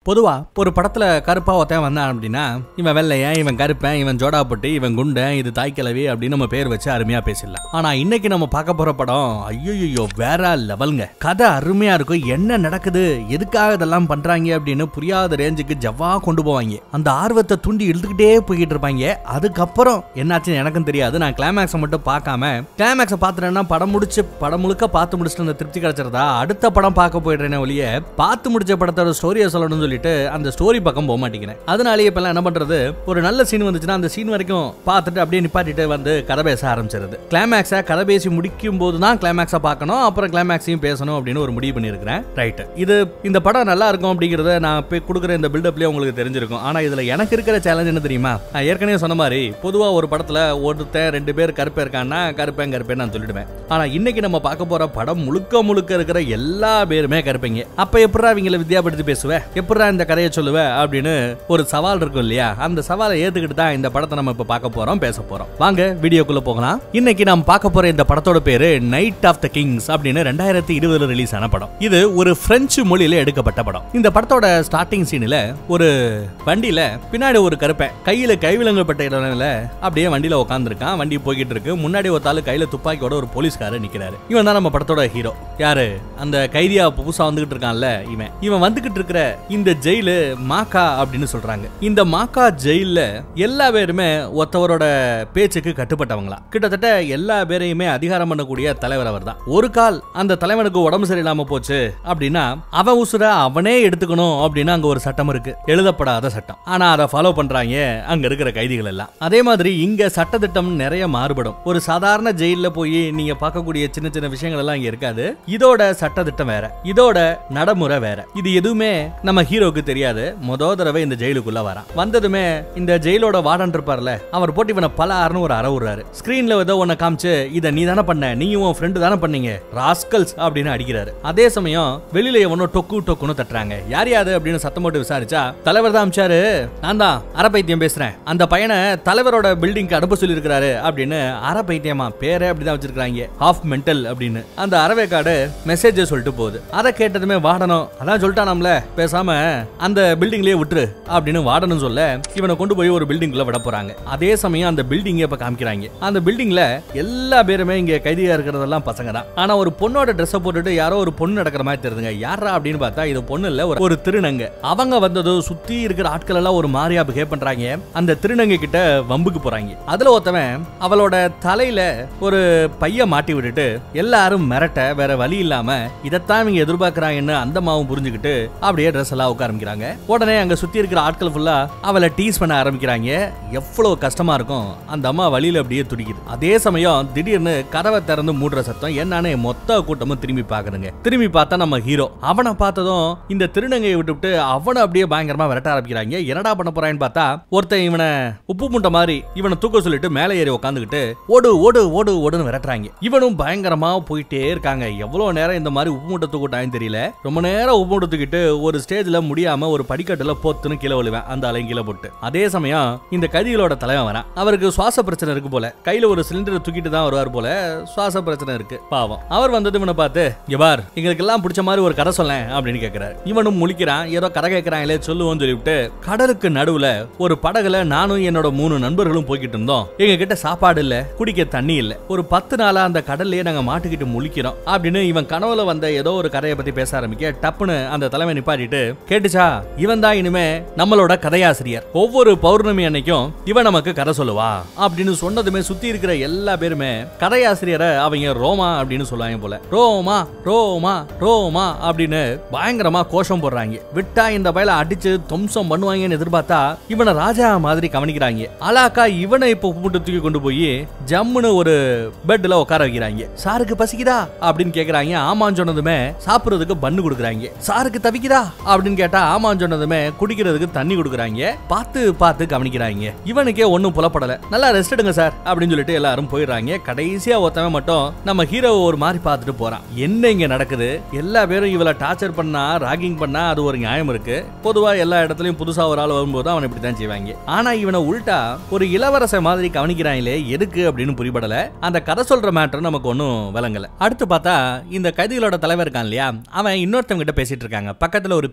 பொதுவா ஒரு படத்துல கருப்பா ஒருத்தன் வந்தான் அப்படின்னா இவன் வெள்ளையன் இவன் கருப்பன் இவன் ஜோடாப்பட்டு இவன் குண்டன் இது தாய்க்கிழவி அப்படின்னு நம்ம பேர் வச்சு அருமையா பேசிடலாம் ஆனா இன்னைக்கு நம்ம பார்க்க போற படம் ஐயோ வேற லெவலுங்க கதை அருமையா இருக்கும் என்ன நடக்குது எதுக்காக இதெல்லாம் பண்றாங்க அப்படின்னு புரியாத ரேஞ்சுக்கு ஜவ்வா கொண்டு போவாங்க அந்த ஆர்வத்தை தூண்டி இழுத்துக்கிட்டே போய்கிட்டு இருப்பாங்க அதுக்கப்புறம் என்னாச்சுன்னு எனக்கும் தெரியாது நான் கிளைமேக்ஸை மட்டும் பார்க்காம கிளைமேக்ஸை பார்த்துட்டேன்னா படம் முடிச்சு படம் முழுக்க பார்த்து முடிச்சுட்டு அந்த திருப்தி கிடைச்சிருந்தா அடுத்த படம் பார்க்க போயிடுறேனே ஒழிய பார்த்து முடிச்ச படத்தோட ஸ்டோரியை சொல்லணும்னு சொல்லிட்டு அந்த ஸ்டோரி பக்கம் போக மாட்டேங்கிறேன் அதனாலேயே இப்பெல்லாம் என்ன பண்றது ஒரு நல்ல சீன் வந்துச்சுன்னா அந்த சீன் வரைக்கும் பார்த்துட்டு அப்படியே நிப்பாட்டிட்டு வந்து கதை பேச ஆரம்பிச்சிருது கிளைமேக்ஸை கதை பேசி முடிக்கும் போது தான் கிளைமேக்ஸை பார்க்கணும் அப்புறம் கிளைமேக்ஸையும் பேசணும் அப்படின்னு ஒரு முடிவு பண்ணியிருக்கிறேன் ரைட் இது இந்த படம் நல்லா இருக்கும் அப்படிங்கறத நான் இப்போ கொடுக்குற இந்த பில்டப்லேயே உங்களுக்கு தெரிஞ்சிருக்கும் ஆனா இதுல எனக்கு இருக்கிற சேலஞ்ச் என்ன தெரியுமா நான் ஏற்கனவே சொன்ன மாதிரி பொதுவா ஒரு படத்துல ஒருத்தன் ரெண்டு பேர் கருப்பே இருக்கான்னா கருப்பேன் கருப்பேன் நான் சொல்லிடுவேன் ஆனா இன்னைக்கு நம்ம பார்க்க போற படம் முழுக்க முழுக்க இருக்கிற எல்லா பேருமே கருப்பைங்க அப்ப எப்படா அவங்கள வித்தியாபடுத்தி பேசுவேன் எப்படா இந்த கதையை சொல்லுவ அப்படின்னு ஒரு சவால் இருக்கும் இல்லையா அந்த சவாலை ஏத்துக்கிட்டு தான் இந்த படத்தை நம்ம இப்ப பார்க்க போறோம் பேச போறோம் வாங்க வீடியோக்குள்ள போகலாம் இன்னைக்கு நாம் பார்க்க போற இந்த படத்தோட பேரு நைட் ஆஃப் த கிங்ஸ் அப்படின்னு ரெண்டாயிரத்தி இருபதுல ரிலீஸ் ஆன படம் இது ஒரு பிரெஞ்சு மொழியில எடுக்கப்பட்ட படம் இந்த படத்தோட ஸ்டார்டிங் சீன்ல ஒரு வண்டியில பின்னாடி ஒரு கருப்பை கையில கைவிலங்கப்பட்ட இடம்ல அப்படியே வண்டியில உட்காந்துருக்கான் வண்டி போய்கிட்டு இருக்கு முன்னாடி ஒரு ஆளு கையில துப்பாக்கியோட ஒரு போலீஸ்காரர் நிக்கிறாரு இவன் தான் நம்ம படத்தோட ஹீரோ யாரு அந்த கைதியா புதுசா வந்துகிட்டு இருக்கான்ல இவன் இவன் வந்துகிட்டு இருக்கிற இந்த ஜெயிலு மாக்கா அப்படின்னு சொல்றாங்க இந்த மாக்கா ஜெயில்ல எல்லா பேருமே ஒருத்தவரோட பேச்சுக்கு கட்டுப்பட்டவங்களா கிட்டத்தட்ட எல்லா பேரையுமே அதிகாரம் பண்ணக்கூடிய தலைவர் அவர் தான் ஒரு கால் அந்த தலைவனுக்கு உடம்பு சரியில்லாம போச்சு அப்படின்னா அவன் உசுர அவனே எடுத்துக்கணும் அப்படின்னு அங்க ஒரு சட்டம் இருக்கு எழுதப்படாத சட்டம் ஆனா அதை ஃபாலோ பண்றாங்க அங்க இருக்கிற கைதிகள் எல்லாம் அதே மாதிரி இங்க சட்டத்திட்டம் நிறைய மாறுபடும் ஒரு சாதாரண ஜெயில்ல போய் நீங்க பார்க்கக்கூடிய சின்ன சின்ன விஷயங்கள் எல்லாம் இங்க இருக்காது இதோட சட்டத்திட்டம் வேற இதோட நடைமுறை வேற இது எதுவுமே நம்ம ஹீரோக்கு தெரியாது முத தடவை இந்த ஜெயிலுக்குள்ள வரான் வந்ததுமே இந்த ஜெயிலோட வார்டன் இருப்பார்ல அவர் போட்டு இவனை பல ஆறுனு ஒரு அற விடுறாரு ஸ்கிரீன்ல ஏதோ ஒன்ன காமிச்சு இத நீ தானே பண்ண நீயும் உன் ஃப்ரெண்டு தானே பண்ணீங்க ராஸ்கல்ஸ் அப்படின்னு அடிக்கிறாரு அதே சமயம் வெளியில எவனோ டொக்கு டொக்குன்னு தட்டுறாங்க யார் யாது அப்படின்னு சத்தம் போட்டு விசாரிச்சா தலைவர் தான் அமிச்சாரு நான் தான் அரை பைத்தியம் பேசுறேன் அந்த பையனை தலைவரோட பில்டிங்க்கு அனுப்ப சொல்லி இருக்கிறாரு அப்படின்னு அரை பைத்தியமா பேரே அப்படிதான் வச்சிருக்காங்க ஹாஃப் மென்டல் அப்படின்னு அந்த அறவேக்காடு மெசேஜ் சொல்லிட்டு போகுது அதை கேட்டதுமே வாடணும் அதான் சொல்லிட்டானாம்ல பேசாம அந்த பில்டிங்லயே விட்டுரு அப்படின்னு வாடணும் சொல்ல இவனை கொண்டு போய் ஒரு பில்டிங்ல விட போறாங்க அதே சமயம் அந்த பில்டிங் இப்ப காமிக்கிறாங்க அந்த பில்டிங்ல எல்லா பேருமே இங்க கைதியா இருக்கிறதெல்லாம் பசங்க தான் ஆனா ஒரு பொண்ணோட ட்ரெஸ் போட்டுட்டு யாரோ ஒரு பொண்ணு நடக்கிற மாதிரி தெரியுதுங்க யாரா அப்படின்னு பார்த்தா இது பொண்ணு இல்ல ஒரு- ஒரு திருநங்க அவங்க வந்ததும் சுத்தி இருக்கிற ஆட்கள் எல்லாம் ஒரு மாதிரியா பிஹேவ் பண்றாங்க அந்த திருநங்கை கிட்ட வம்புக்கு போறாங்க அதுல ஒருத்தவன் அவளோட தலையில ஒரு பைய மாட்டி விட்டுட்டு எல்லாரும் மிரட்ட வேற வழி இல்லாம இதைத்தான் இவங்க எதிர்பார்க்கறாங்கன்னு அந்த மாவும் புரிஞ்சுக்கிட்டு அப்படியே ட்ரெஸ் எல்லாம் உட்கார ஆரம்பிக்கிறாங்க உடனே அங்க சுத்தி இருக்கிற ஆட்கள் ஃபுல்லா அவளை டீஸ் பண்ண ஆரம்பிக்கிறாங்க எவ்வளவு கஷ்டமா இருக்கும் அந்த அம்மா வழியில அப்படியே துடிக்குது அதே சமயம் திடீர்னு கதவை திறந்து மூடுற சத்தம் என்னன்னு மொத்த கூட்டமும் திரும்பி பாக்குதுங்க திரும்பி பார்த்தா நம்ம ஹீரோ அவனை பார்த்ததும் இந்த திருநங்கையை விட்டுவிட்டு அவனை அப்படியே பயங்கரமா விரட்ட ஆரம்பிக்கிறாங்க என்னடா பண்ண போறான்னு பார்த்தா ஒருத்தன் இவனை உப்பு முட்டை மாதிரி இவனை தூக்க சொல்லிட்டு மேலே ஏறி உட்காந்துக்கிட்டு ஓடு ஓடு ஓடு ஓடுன்னு விரட்டுறாங்க இவனும் பயங்கரமா போயிட்டே இருக்காங்க எவ்வளவு நேரம் இந்த மாதிரி உப்பு மூட்டை தூக்கிட்டான்னு தெரியல ரொம்ப நேரம் உப்பு மூட்டை தூக்கிட்டு ஒரு ஸ்டேஜ்ல முடியாம ஒரு படிக்கட்டுல பொத்துன்னு கீழே விழுவேன் அந்த அலையும் கீழே போட்டு அதே சமயம் இந்த கைதிகளோட தலைவன் வரான் அவருக்கு சுவாச பிரச்சனை இருக்கு போல கையில ஒரு சிலிண்டரை தூக்கிட்டு தான் வருவார் போல சுவாச பிரச்சனை இருக்கு பாவம் அவர் வந்தது இவனை பார்த்து இங்க பார் எங்களுக்கு எல்லாம் பிடிச்ச மாதிரி ஒரு கதை சொல்லேன் அப்படின்னு கேக்குறாரு இவனும் முழிக்கிறான் ஏதோ கதை கேட்கறாங்களே சொல்லுவோம்னு சொல்லிவிட்டு கடலுக்கு நடுவுல ஒரு படகுல நானும் என்னோட மூணு நண்பர்களும் போய்கிட்டு இருந்தோம் எங்க கிட்ட சாப்பாடு இல்ல குடிக்க தண்ணி இல்ல ஒரு பத்து நாளா அந்த கடல்லையே நாங்க மாட்டிக்கிட்டு முழிக்கிறோம் அப்படின்னு இவன் கனவுல வந்த ஏதோ ஒரு கதையை பத்தி பேச ஆரம்பிக்க டப்புன்னு அந்த தலைமை நிப்பாட்டிட்டு கேட்டுச்சா இவன் தான் இனிமே நம்மளோட கதையாசிரியர் ஒவ்வொரு பௌர்ணமி அன்னைக்கும் இவன் நமக்கு கதை சொல்லுவா அப்படின்னு சொன்னதுமே சுத்தி இருக்கிற எல்லா பேருமே கதையாசிரியரை அவங்க ரோமா அப்படின்னு சொல்லுவாங்க போல ரோமா ரோமா ரோமா அப்படின்னு பயங்கரமா கோஷம் போடுறாங்க விட்டா இந்த பயல அடிச்சு தும்சம் பண்ணுவாங்கன்னு எதிர்பார்த்தா இவனை ராஜா மாதிரி கவனிக்கிறாங்க அலாக்கா இவனை இப்ப கூப்பிட்டு தூக்கி கொண்டு போய் ஜம்முன்னு ஒரு பெட்ல உட்கார வைக்கிறாங்க சாருக்கு பசிக்குதா அப்படின்னு கேக்குறாங்க ஆமான்னு சொன்னதுமே சாப்பிடுறதுக்கு பண்ணு கொடுக்குறாங்க சாருக்கு தவிக்குதா அப்படின்னு கேட்டா ஆமான்னு சொன்னதுமே குடிக்கிறதுக்கு தண்ணி கொடுக்குறாங்க பார்த்து பார்த்து கவனிக்கிறாங்க இவனுக்கே ஒண்ணும் புலப்படல நல்லா ரெஸ்ட் எடுங்க சார் அப்படின்னு சொல்லிட்டு எல்லாரும் போயிடுறாங்க கடைசியா ஒருத்தவன் மட்டும் நம்ம ஹீரோவை ஒரு மாதிரி பார்த்துட்டு போறான் என்ன இங்க நடக்குது எல்லா பேரும் இவளை டார்ச்சர் பண்ணா ராகிங் பண்ணா அது ஒரு நியாயம் இருக்கு பொதுவா எல்லா இடத்துலயும் புதுசா ஒரு ஆள் வரும்போது அவன் இப்படி தான் செய்வாங்க ஆனா இவனை உல்டா ஒரு இளவரச மாதிரி கவனிக்கிறாங்களே எதுக்கு அப்படின்னு புரிபடல அந்த கதை சொல்ற மேட்டர் நமக்கு ஒன்றும் விளங்கல அடுத்து பார்த்தா இந்த கைதிகளோட தலைவர் இருக்கான் இல்லையா அவன் இன்னொருத்தவங்க கிட்ட பேசிட்டு இருக்காங்க பக்கத்துல ஒரு பிஏ மாதிரி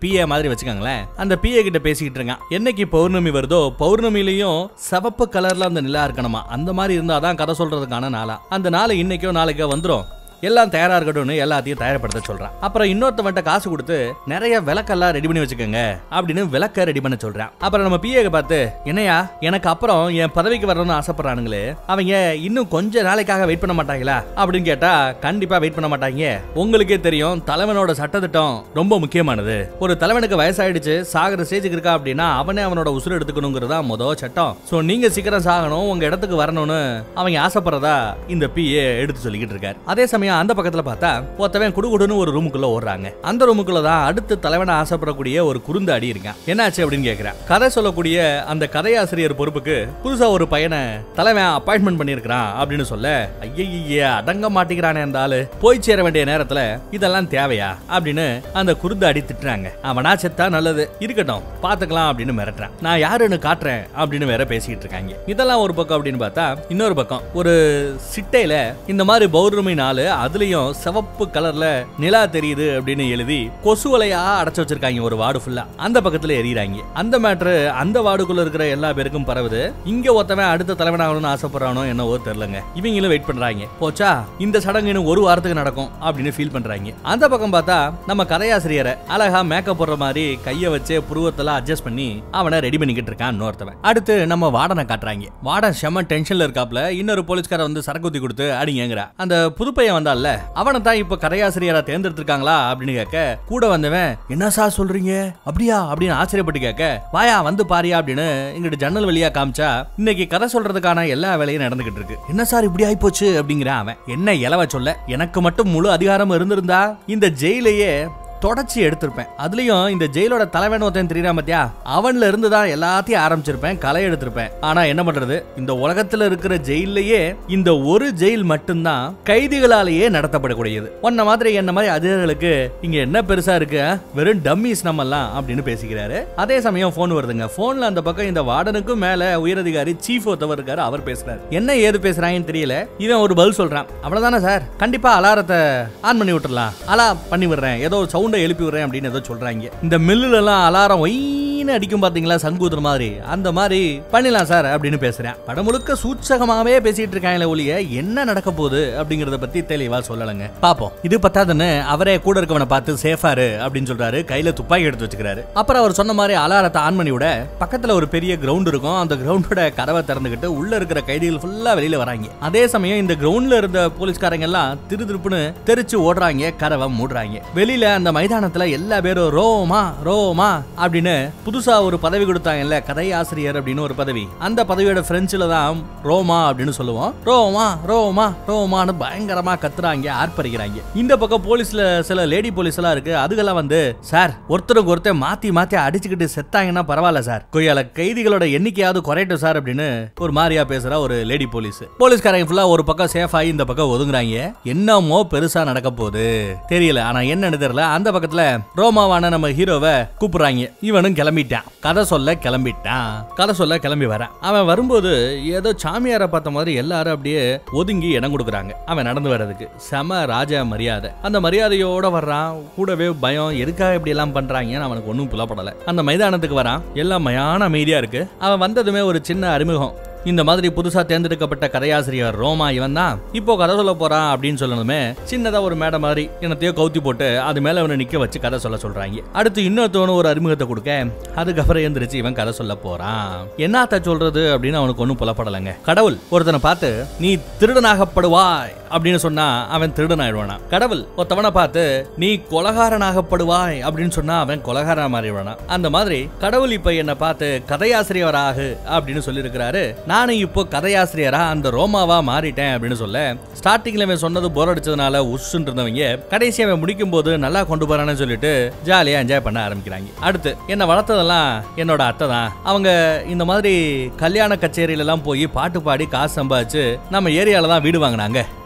மாதிரி வச்சுக்கோங்களேன் அந்த பிஏ கிட்ட பேசிக்கிட்டு இருக்கான் என்னைக்கு பௌர்ணமி வருதோ பௌர்ணமிலையும் சிவப்பு கலர்ல அந்த நிலா இருக்கணுமா அந்த மாதிரி இருந்தாதான் கதை சொல்றதுக்கான நாளா அந்த நாள் இன்னைக்கோ நாளைக்கோ வந்துரும் எல்லாம் தயாரா இருக்கட்டும்னு எல்லாத்தையும் தயார்படுத்த சொல்றான் அப்புறம் இன்னொருத்தவன்ட்ட காசு கொடுத்து நிறைய விளக்கெல்லாம் ரெடி பண்ணி வச்சுக்கோங்க அப்படின்னு விளக்க ரெடி பண்ண சொல்றான் அப்புறம் நம்ம பிஏ பார்த்து என்னையா எனக்கு அப்புறம் என் பதவிக்கு வரணும்னு ஆசைப்படுறானுங்களே அவங்க இன்னும் கொஞ்ச நாளைக்காக வெயிட் பண்ண மாட்டாங்களா அப்படின்னு கேட்டா கண்டிப்பா வெயிட் பண்ண மாட்டாங்க உங்களுக்கே தெரியும் தலைவனோட சட்டத்திட்டம் ரொம்ப முக்கியமானது ஒரு தலைவனுக்கு வயசாயிடுச்சு சாகிற ஸ்டேஜுக்கு இருக்கா அப்படின்னா அவனே அவனோட உசுறு எடுத்துக்கணுங்கிறதா மொதல் சட்டம் சோ நீங்க சீக்கிரம் சாகணும் உங்க இடத்துக்கு வரணும்னு அவங்க ஆசைப்படுறதா இந்த பிஏ எடுத்து சொல்லிக்கிட்டு இருக்காரு அதே சமயம் அந்த பக்கத்துல பார்த்தா ஒருத்தவன் குடுகுடுன்னு ஒரு ரூமுக்குள்ள ஓடுறாங்க அந்த ரூமுக்குள்ள தான் அடுத்து தலைவனை ஆசைப்படக்கூடிய ஒரு குறுந்தாடி இருக்கான் என்னாச்சு அப்படின்னு கேக்குறான் கதை சொல்லக்கூடிய அந்த கதையாசிரியர் பொறுப்புக்கு புதுசா ஒரு பையனை தலைவன் அப்பாயின்மெண்ட் பண்ணியிருக்கிறான் அப்படின்னு சொல்ல ஐயய்ய அடங்க மாட்டேங்கிறானே அந்த ஆளு போய் சேர வேண்டிய நேரத்துல இதெல்லாம் தேவையா அப்படின்னு அந்த குறுந்தாடி திட்டுறாங்க அவனா செத்தா நல்லது இருக்கட்டும் பாத்துக்கலாம் அப்படின்னு மிரட்டுறான் நான் யாருன்னு காட்டுறேன் அப்படின்னு வேற பேசிக்கிட்டு இருக்காங்க இதெல்லாம் ஒரு பக்கம் அப்படின்னு பார்த்தா இன்னொரு பக்கம் ஒரு சிட்டையில இந்த மாதிரி பௌர்ணமி நாள் அதுலயும் சிவப்பு கலர்ல நிலா தெரியுது அப்படின்னு எழுதி கொசு வலையா அடைச்சு வச்சிருக்காங்க ஒரு வார்டு ஃபுல்லா அந்த பக்கத்துல எறிகிறாங்க அந்த மேட்ரு அந்த வார்டுக்குள்ள இருக்கிற எல்லா பேருக்கும் பரவுது இங்க ஒருத்தவன் அடுத்த தலைவனாகணும்னு ஆசைப்படுறானோ என்னவோ தெரியலங்க இவங்களும் வெயிட் பண்றாங்க போச்சா இந்த சடங்கு இன்னும் ஒரு வாரத்துக்கு நடக்கும் அப்படின்னு ஃபீல் பண்றாங்க அந்த பக்கம் பார்த்தா நம்ம கதையாசிரியரை அழகா மேக்கப் போடுற மாதிரி கைய வச்சு புருவத்தெல்லாம் அட்ஜஸ்ட் பண்ணி அவனை ரெடி பண்ணிக்கிட்டு இருக்கான் இன்னொருத்தவன் அடுத்து நம்ம வார்டனை காட்டுறாங்க வார்டன் செம்ம டென்ஷன்ல இருக்காப்ல இன்னொரு போலீஸ்கார வந்து சரக்கு ஊத்தி கொடுத்து அடிங்கிற அந்த புதுப்பையன் வந்தான்ல அவனை தான் இப்ப கதையாசிரியரா தேர்ந்தெடுத்திருக்காங்களா அப்படின்னு கேட்க கூட வந்தவன் என்ன சார் சொல்றீங்க அப்படியா அப்படின்னு ஆச்சரியப்பட்டு கேட்க வாயா வந்து பாரியா அப்படின்னு எங்கிட்ட ஜன்னல் வழியா காமிச்சா இன்னைக்கு கதை சொல்றதுக்கான எல்லா வேலையும் நடந்துகிட்டு இருக்கு என்ன சார் இப்படி ஆயிப்போச்சு அப்படிங்கிறான் அவன் என்ன இலவ சொல்ல எனக்கு மட்டும் முழு அதிகாரம் இருந்திருந்தா இந்த ஜெயிலையே தொடச்சி எடுத்திருப்பேன் அதுலயும் இந்த ஜெயிலோட தலைவன் ஒருத்தன் தெரியறான் பாத்தியா அவன்ல இருந்து தான் எல்லாத்தையும் ஆரம்பிச்சிருப்பேன் களை எடுத்திருப்பேன் ஆனா என்ன பண்றது இந்த உலகத்துல இருக்கிற ஜெயிலையே இந்த ஒரு ஜெயில் மட்டும்தான் கைதிகளாலேயே நடத்தப்படக்கூடியது உன்ன மாதிரி என்ன மாதிரி அதிகாரிகளுக்கு இங்க என்ன பெருசா இருக்கு ஆ? வெறும் டம்மிஸ் நம்ம எல்லாம் அப்படின்னு பேசிக்கிறாரு அதே சமயம் போன் வருதுங்க போன்ல அந்த பக்கம் இந்த வார்டனுக்கும் மேல உயரதிகாரி சீஃப் ஒருத்தவர் இருக்காரு அவர் பேசுறாரு என்ன ஏது பேசுறாங்கன்னு தெரியல இவன் ஒரு பதில் சொல்றான் அவ்வளவுதானே சார் கண்டிப்பா அலாரத்தை ஆன் பண்ணி விட்டுறலாம் அலா பண்ணி விடுறேன் ஏதோ சவுண்டை எழுப்பி விடுறேன் அப்படின்னு ஏதோ சொல்றாங்க இந்த மில்லுல எல்லாம் அலாரம் ஒயின்னு அடிக்கும் பாத்தீங்களா சங்கூதுற மாதிரி அந்த மாதிரி பண்ணிடலாம் சார் அப்படின்னு பேசுறேன் படம் முழுக்க சூட்சகமாவே பேசிட்டு இருக்காங்களே ஒழிய என்ன நடக்க போகுது அப்படிங்கறத பத்தி தெளிவா சொல்லலைங்க பாப்போம் இது பத்தாதுன்னு அவரே கூட இருக்கவனை பார்த்து சேஃபாரு அப்படின்னு சொல்றாரு கையில துப்பாக்கி எடுத்து வச்சுக்கிறாரு அப்புறம் அவர் சொன்ன மாதிரி அலாரத்தை ஆன் பண்ணி விட பக்கத்துல ஒரு பெரிய கிரவுண்ட் இருக்கும் அந்த கிரவுண்டோட கதவை திறந்துகிட்டு உள்ள இருக்கிற கைதிகள் ஃபுல்லா வெளியில வராங்க அதே சமயம் இந்த கிரவுண்ட்ல இருந்த போலீஸ்காரங்க எல்லாம் திரு திருப்புன்னு தெரிச்சு ஓடுறாங்க கதவை மூடுறாங்க வெளியில அந்த மைதானத்துல எல்லா பேரும் ரோமா ரோமா அப்படின்னு புதுசா ஒரு பதவி கொடுத்தாங்கல்ல கதை ஆசிரியர் அப்படின்னு ஒரு பதவி அந்த பதவியோட பிரெஞ்சுல தான் ரோமா அப்படின்னு சொல்லுவோம் ரோமா ரோமா ரோமான்னு பயங்கரமா கத்துறாங்க ஆர்ப்பரிக்கிறாங்க இந்த பக்கம் போலீஸ்ல சில லேடி போலீஸ் எல்லாம் இருக்கு அதுக்கெல்லாம் வந்து சார் ஒருத்தருக்கு ஒருத்தர் மாத்தி மாத்தி அடிச்சுக்கிட்டு செத்தாங்கன்னா பரவாயில்ல சார் கொய்யால கைதிகளோட எண்ணிக்கையாவது குறையட்டும் சார் அப்படின்னு ஒரு மாதிரியா பேசுற ஒரு லேடி போலீஸ் போலீஸ்காரங்க ஃபுல்லா ஒரு பக்கம் சேஃப் ஆகி இந்த பக்கம் ஒதுங்குறாங்க என்னமோ பெருசா நடக்க போகுது தெரியல ஆனா என்னன்னு தெரியல அந்த பக்கத்துல ரோமாவான நம்ம ஹீரோவை கூப்பிடுறாங்க இவனும் கிளம்பிட்டான் கதை சொல்ல கிளம்பிட்டான் கதை சொல்ல கிளம்பி வரான் அவன் வரும்போது ஏதோ சாமியாரை பார்த்த மாதிரி எல்லாரும் அப்படியே ஒதுங்கி இடம் கொடுக்குறாங்க அவன் நடந்து வர்றதுக்கு செம ராஜா மரியாதை அந்த மரியாதையோட வர்றான் கூடவே பயம் எதுக்காக இப்படி எல்லாம் பண்றாங்கன்னு அவனுக்கு ஒன்றும் புலப்படல அந்த மைதானத்துக்கு வரான் எல்லாம் மயான அமைதியா இருக்கு அவன் வந்ததுமே ஒரு சின்ன அறிமுகம் இந்த மாதிரி புதுசா தேர்ந்தெடுக்கப்பட்ட கதையாசிரியர் ரோமா இவன் தான் இப்போ கதை சொல்ல போறான் அப்படின்னு சொல்லணுமே சின்னதா ஒரு மேடை மாதிரி என்னத்தையோ கவுத்தி போட்டு அது மேல அவனை நிக்க வச்சு கதை சொல்ல சொல்றாங்க அடுத்து இன்னொருத்தவனு ஒரு அறிமுகத்தை கொடுக்க அதுக்கப்புறம் எந்திரிச்சு இவன் கதை சொல்ல போறான் என்னத்த சொல்றது அப்படின்னு அவனுக்கு ஒன்றும் புலப்படலைங்க கடவுள் ஒருத்தனை பார்த்து நீ திருடனாகப்படுவாய் அப்படின்னு சொன்னா அவன் திருடன் ஆயிடுவானா கடவுள் ஒருத்தவனை பார்த்து நீ கொலகாரனாகப்படுவாய் அப்படின்னு சொன்னா அவன் கொலகாரன் மாறிடுவானா அந்த மாதிரி கடவுள் இப்ப என்ன பார்த்து கதையாசிரியராகு அப்படின்னு சொல்லியிருக்கிறாரு நானும் இப்போ கதையாசிரியரா அந்த ரோமாவா மாறிட்டேன் அப்படின்னு சொல்ல ஸ்டார்டிங்ல அவன் சொன்னது போர் அடிச்சதுனால உஷ்ன்னு இருந்தவங்க கடைசி அவன் முடிக்கும் போது நல்லா கொண்டு போறான்னு சொல்லிட்டு ஜாலியா என்ஜாய் பண்ண ஆரம்பிக்கிறாங்க அடுத்து என்ன வளர்த்ததெல்லாம் என்னோட அத்தை தான் அவங்க இந்த மாதிரி கல்யாண கச்சேரியில எல்லாம் போய் பாட்டு பாடி காசு சம்பாதிச்சு நம்ம ஏரியால தான் வீடு வாங்கினாங்க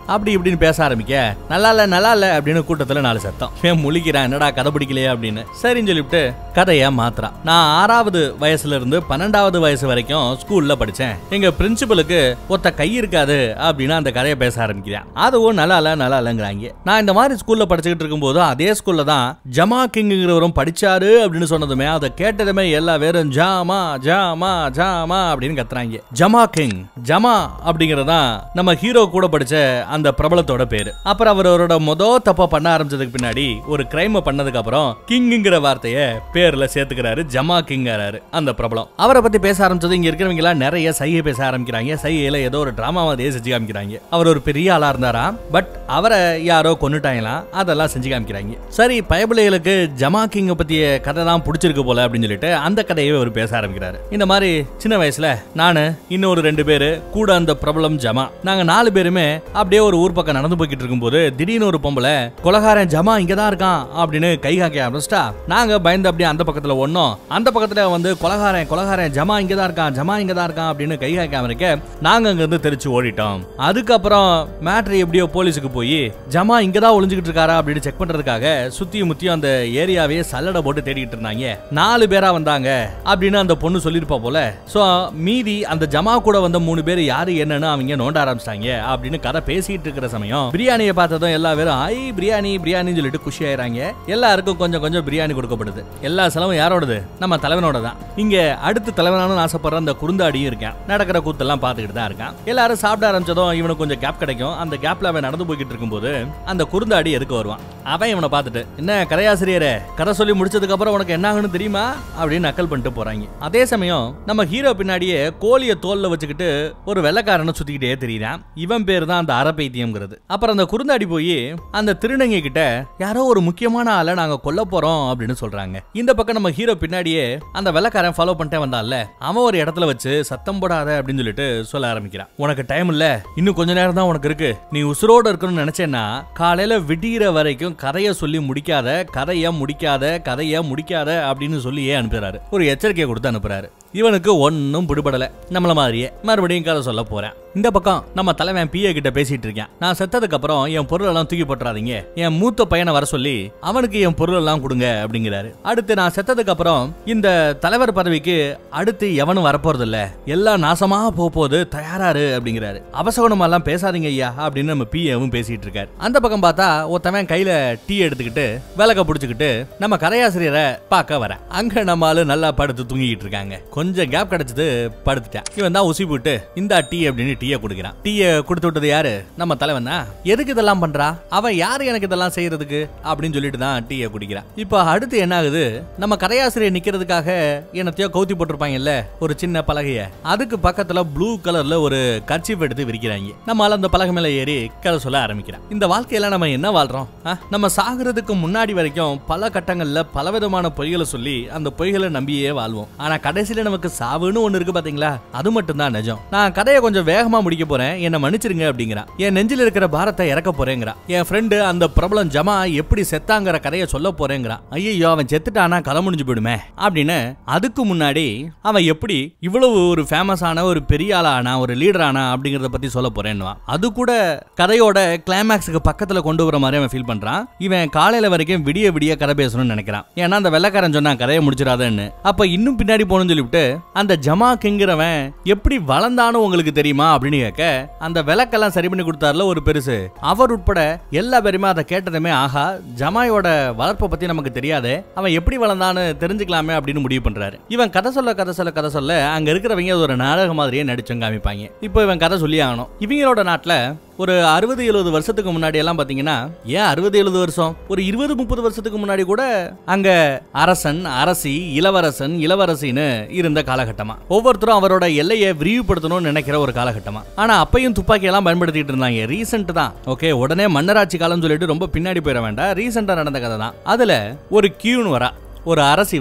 அப்படி இப்படின்னு பேச ஆரம்பிக்க நல்லா இல்ல நல்லா இல்ல அப்படின்னு கூட்டத்துல நாலு சத்தம் ஏன் முழிக்கிறான் என்னடா கதை பிடிக்கலையே அப்படின்னு சரின்னு சொல்லிவிட்டு கதையை மாத்துறான் நான் ஆறாவது வயசுல இருந்து பன்னெண்டாவது வயசு வரைக்கும் ஸ்கூல்ல படிச்சேன் எங்க பிரின்சிபலுக்கு ஒத்த கை இருக்காது அப்படின்னு அந்த கதையை பேச ஆரம்பிக்கிறான் அதுவும் நல்லா இல்ல நல்லா இல்லைங்கிறாங்க நான் இந்த மாதிரி ஸ்கூல்ல படிச்சுக்கிட்டு இருக்கும்போது அதே ஸ்கூல்ல தான் ஜமா கிங்கிறவரும் படிச்சாரு அப்படின்னு சொன்னதுமே அதை கேட்டதுமே எல்லா பேரும் ஜாமா ஜாமா ஜாமா அப்படின்னு கத்துறாங்க ஜமா கிங் ஜமா அப்படிங்கறதா நம்ம ஹீரோ கூட படிச்ச அந்த பிரபலத்தோட பேரு அப்புறம் அவர் அவரோட மொத தப்பா பண்ண ஆரம்பிச்சதுக்கு பின்னாடி ஒரு கிரைம் பண்ணதுக்கு அப்புறம் கிங்குங்கிற வார்த்தைய பேர்ல சேர்த்துக்கிறாரு ஜமா கிங் அந்த பிரபலம் அவரை பத்தி பேச ஆரம்பிச்சது இங்க இருக்கிறவங்க எல்லாம் நிறைய சைகை பேச ஆரம்பிக்கிறாங்க சைகையில ஏதோ ஒரு டிராமா மாதிரியே செஞ்சு காமிக்கிறாங்க அவர் ஒரு பெரிய ஆளா இருந்தாரா பட் அவரை யாரோ கொன்னுட்டாங்களாம் அதெல்லாம் செஞ்சு காமிக்கிறாங்க சரி பயபிள்ளைகளுக்கு ஜமா கிங்க பத்திய கதை தான் பிடிச்சிருக்கு போல அப்படின்னு சொல்லிட்டு அந்த கதையை அவர் பேச ஆரம்பிக்கிறாரு இந்த மாதிரி சின்ன வயசுல நானு இன்னொரு ரெண்டு பேரு கூட அந்த பிரபலம் ஜமா நாங்க நாலு பேருமே அப்படியே ஒரு ஊர் பக்கம் நடந்து போய்கிட்டு இருக்கும்போது திடீர்னு ஒரு பொம்பளை கொலகாரன் ஜமா இங்க தான் இருக்கான் அப்படின்னு கை காக்க ஆரம்பிச்சிட்டா நாங்க பயந்து அப்படியே அந்த பக்கத்துல ஒன்னோம் அந்த பக்கத்துல வந்து கொலகாரன் கொலகாரன் ஜமா இங்க தான் இருக்கான் ஜமா இங்க தான் இருக்கான் அப்படின்னு கை காக்காம இருக்க நாங்க அங்க இருந்து தெரிச்சு ஓடிட்டோம் அதுக்கப்புறம் மேட்ரு எப்படியோ போலீஸுக்கு போய் ஜமா இங்க தான் ஒளிஞ்சுக்கிட்டு இருக்காரா அப்படின்னு செக் பண்றதுக்காக சுத்தியும் முத்தியும் அந்த ஏரியாவே சல்லடை போட்டு தேடிக்கிட்டு இருந்தாங்க நாலு பேரா வந்தாங்க அப்படின்னு அந்த பொண்ணு சொல்லிருப்பா போல சோ மீதி அந்த ஜமா கூட வந்த மூணு பேர் யாரு என்னன்னு அவங்க நோண்ட ஆரம்பிச்சிட்டாங்க அப்படின்னு கதை பேசிட்டு இருக்கிற சமயம் பிரியாணியை பார்த்ததும் எல்லா பேரும் ஐ பிரியாணி பிரியாணின்னு சொல்லிட்டு குஷி ஆயிராங்க எல்லாருக்கும் கொஞ்சம் கொஞ்சம் பிரியாணி கொடுக்கப்படுது எல்லா செலவும் யாரோடது நம்ம தலைவனோட தான் இங்க அடுத்து தலைவனானு ஆசைப்படுற அந்த குறுந்தாடியும் இருக்கான் நடக்கிற கூத்தெல்லாம் பார்த்துக்கிட்டு தான் இருக்கான் எல்லாரும் சாப்பிட ஆரம்பிச்சதும் இவனுக்கு கொஞ்சம் கேப் கிடைக்கும் அந்த கேப்ல அவன் நடந்து போய்கிட்டு இருக்கும்போது அந்த குறுந்தாடி எதுக்கு வருவான் அவன் இவனை பார்த்துட்டு என்ன கதையாசிரியரே கதை சொல்லி முடிச்சதுக்கு அப்புறம் உனக்கு என்ன ஆகுன்னு தெரியுமா அப்படின்னு நக்கல் பண்ணிட்டு போறாங்க அதே சமயம் நம்ம ஹீரோ பின்னாடியே கோழிய தோல்ல வச்சுக்கிட்டு ஒரு வெள்ளக்காரனை சுத்திக்கிட்டே தெரியுறான் இவன் பேர் தான் அந்த அறப்பைத்தியம்ங்கிறது அப்புறம் அந்த குறுந்தாடி போய் அந்த திருநங்கை கிட்ட யாரோ ஒரு முக்கியமான ஆளை நாங்க கொல்ல போறோம் அப்படின்னு சொல்றாங்க இந்த பக்கம் நம்ம ஹீரோ பின்னாடியே அந்த வெள்ளக்காரன் ஃபாலோ பண்ணிட்டே வந்தான்ல அவன் ஒரு இடத்துல வச்சு சத்தம் போடாத அப்படின்னு சொல்லிட்டு சொல்ல ஆரம்பிக்கிறான் உனக்கு டைம் இல்ல இன்னும் கொஞ்ச நேரம் தான் உனக்கு இருக்கு நீ உசுரோட இருக்கணும்னு நினைச்சேன்னா காலையில விடிகிற வரைக்கும் கதையை சொல்லி முடிக்காத கதைய முடிக்காத கதைய முடிக்காத அப்படின்னு சொல்லியே அனுப்புறாரு ஒரு எச்சரிக்கையை கொடுத்து அனுப்புறாரு இவனுக்கு ஒன்னும் பிடிபடல நம்மள மாதிரியே மறுபடியும் கதை சொல்ல போறேன் இந்த பக்கம் நம்ம தலைவன் பிஏ கிட்ட பேசிட்டு இருக்கேன் நான் செத்ததுக்கு அப்புறம் என் பொருள் எல்லாம் தூக்கி போட்டுறாதீங்க என் மூத்த பையனை வர சொல்லி அவனுக்கு என் பொருள் எல்லாம் கொடுங்க அப்படிங்கிறாரு அடுத்து நான் செத்ததுக்கு அப்புறம் இந்த தலைவர் பதவிக்கு அடுத்து எவனும் வரப்போறது இல்ல எல்லாம் நாசமா போக போகுது தயாராரு அப்படிங்கிறாரு அபசகுணமா எல்லாம் பேசாதீங்க ஐயா அப்படின்னு நம்ம பிஏவும் பேசிட்டு இருக்காரு அந்த பக்கம் பார்த்தா ஒருத்தவன் கையில டீ எடுத்துக்கிட்டு விளக்க புடிச்சுக்கிட்டு நம்ம கதையாசிரியரை பார்க்க வர அங்க நம்ம ஆளு நல்லா படுத்து தூங்கிட்டு இருக்காங்க கொஞ்சம் கேப் கிடைச்சது படுத்துட்டான் இவன் தான் உசி போட்டு இந்த டீ அப்படின்னு டீயை கொடுக்குறான் டீயை கொடுத்து விட்டது யாரு நம்ம தலைவன் தான் எதுக்கு இதெல்லாம் பண்றா அவன் யாரு எனக்கு இதெல்லாம் செய்யறதுக்கு அப்படின்னு சொல்லிட்டு தான் டீயை குடிக்கிறான் இப்போ அடுத்து என்ன ஆகுது நம்ம கதையாசிரியர் நிக்கிறதுக்காக என்னத்தையோ கவுத்தி போட்டிருப்பாங்கல்ல ஒரு சின்ன பலகைய அதுக்கு பக்கத்துல ப்ளூ கலர்ல ஒரு கர்ச்சீப் எடுத்து விரிக்கிறாங்க நம்மால அந்த பலகை மேல ஏறி கதை சொல்ல ஆரம்பிக்கிறான் இந்த வாழ்க்கையில நம்ம என்ன வாழ்றோம் ஆ? நம்ம சாகுறதுக்கு முன்னாடி வரைக்கும் பல கட்டங்கள்ல பலவிதமான பொய்களை சொல்லி அந்த பொய்களை நம்பியே வாழ்வோம் ஆனா கடைசியில நமக்கு சாவுன்னு ஒண்ணு இருக்கு பாத்தீங்களா அது மட்டும் தான் நிஜம் நான் கதையை கொஞ்சம் வேகமா முடிக்க போறேன் என்ன மன்னிச்சிருங்க அப்படிங்கிறான் என் நெஞ்சில் இருக்கிற பாரத்தை இறக்க போறேங்கிறான் என் ஃப்ரெண்டு அந்த பிரபலம் ஜமா எப்படி செத்தாங்கிற கதையை சொல்ல போறேங்கிறான் ஐயோ அவன் செத்துட்டானா கதை முடிஞ்சு போயிடுமே அப்படின்னு அதுக்கு முன்னாடி அவன் எப்படி இவ்வளவு ஒரு ஃபேமஸான ஒரு பெரிய ஆளானா ஒரு லீடர் ஆனா அப்படிங்கறத பத்தி சொல்ல போறேன்னுவான் அது கூட கதையோட கிளைமேக்ஸுக்கு பக்கத்துல கொண்டு வர மாதிரி அவன் ஃபீல் பண்றான் இவன் காலையில வரைக்கும் விடிய விடிய கதை பேசணும்னு நினைக்கிறான் ஏன்னா அந்த வெள்ளக்காரன் சொன்னான் கதையை முடிச்சிடாதன்னு அப்ப இன்னும் பின்னாடி போகணும்னு சொல்லிவிட்டு அந்த ஜமா கிங்கிறவன் எப்படி வளர்ந்தான்னு உங்களுக்கு தெரியுமா அப்படின்னு கேட்க அந்த விளக்கெல்லாம் சரி பண்ணி கொடுத்தாருல ஒரு பெருசு அவர் உட்பட எல்லா பேருமே அதை கேட்டதுமே ஆஹா ஜமாயோட வளர்ப்பை பத்தி நமக்கு தெரியாதே அவன் எப்படி வளர்ந்தான்னு தெரிஞ்சுக்கலாமே அப்படின்னு முடிவு பண்றாரு இவன் கதை சொல்ல கதை சொல்ல கதை சொல்ல அங்க இருக்கிறவங்க அது ஒரு நாடகம் மாதிரியே நடிச்சும் காமிப்பாங்க இப்போ இவன் கதை சொல்லி ஆகணும் இவங்களோட நாட்டுல ஒரு அறுபது எழுபது வருஷத்துக்கு முன்னாடி எல்லாம் பாத்தீங்கன்னா ஏன் அறுபது எழுபது வருஷம் ஒரு இருபது முப்பது வருஷத்துக்கு முன்னாடி கூட அங்க அரசன் அரசி இளவரசன் இளவரசின்னு இருந்த காலகட்டமா ஒவ்வொருத்தரும் அவரோட எல்லையை விரிவுபடுத்தணும்னு நினைக்கிற ஒரு காலகட்டமா ஆனா அப்பையும் துப்பாக்கி எல்லாம் பயன்படுத்திட்டு இருந்தாங்க ரீசெண்ட் தான் ஓகே உடனே மன்னராட்சி காலம் சொல்லிட்டு ரொம்ப பின்னாடி போயிட வேண்டாம் ரீசெண்டா நடந்த கதை தான் அதுல ஒரு கியூன் வரா ஒரு அரசி வரா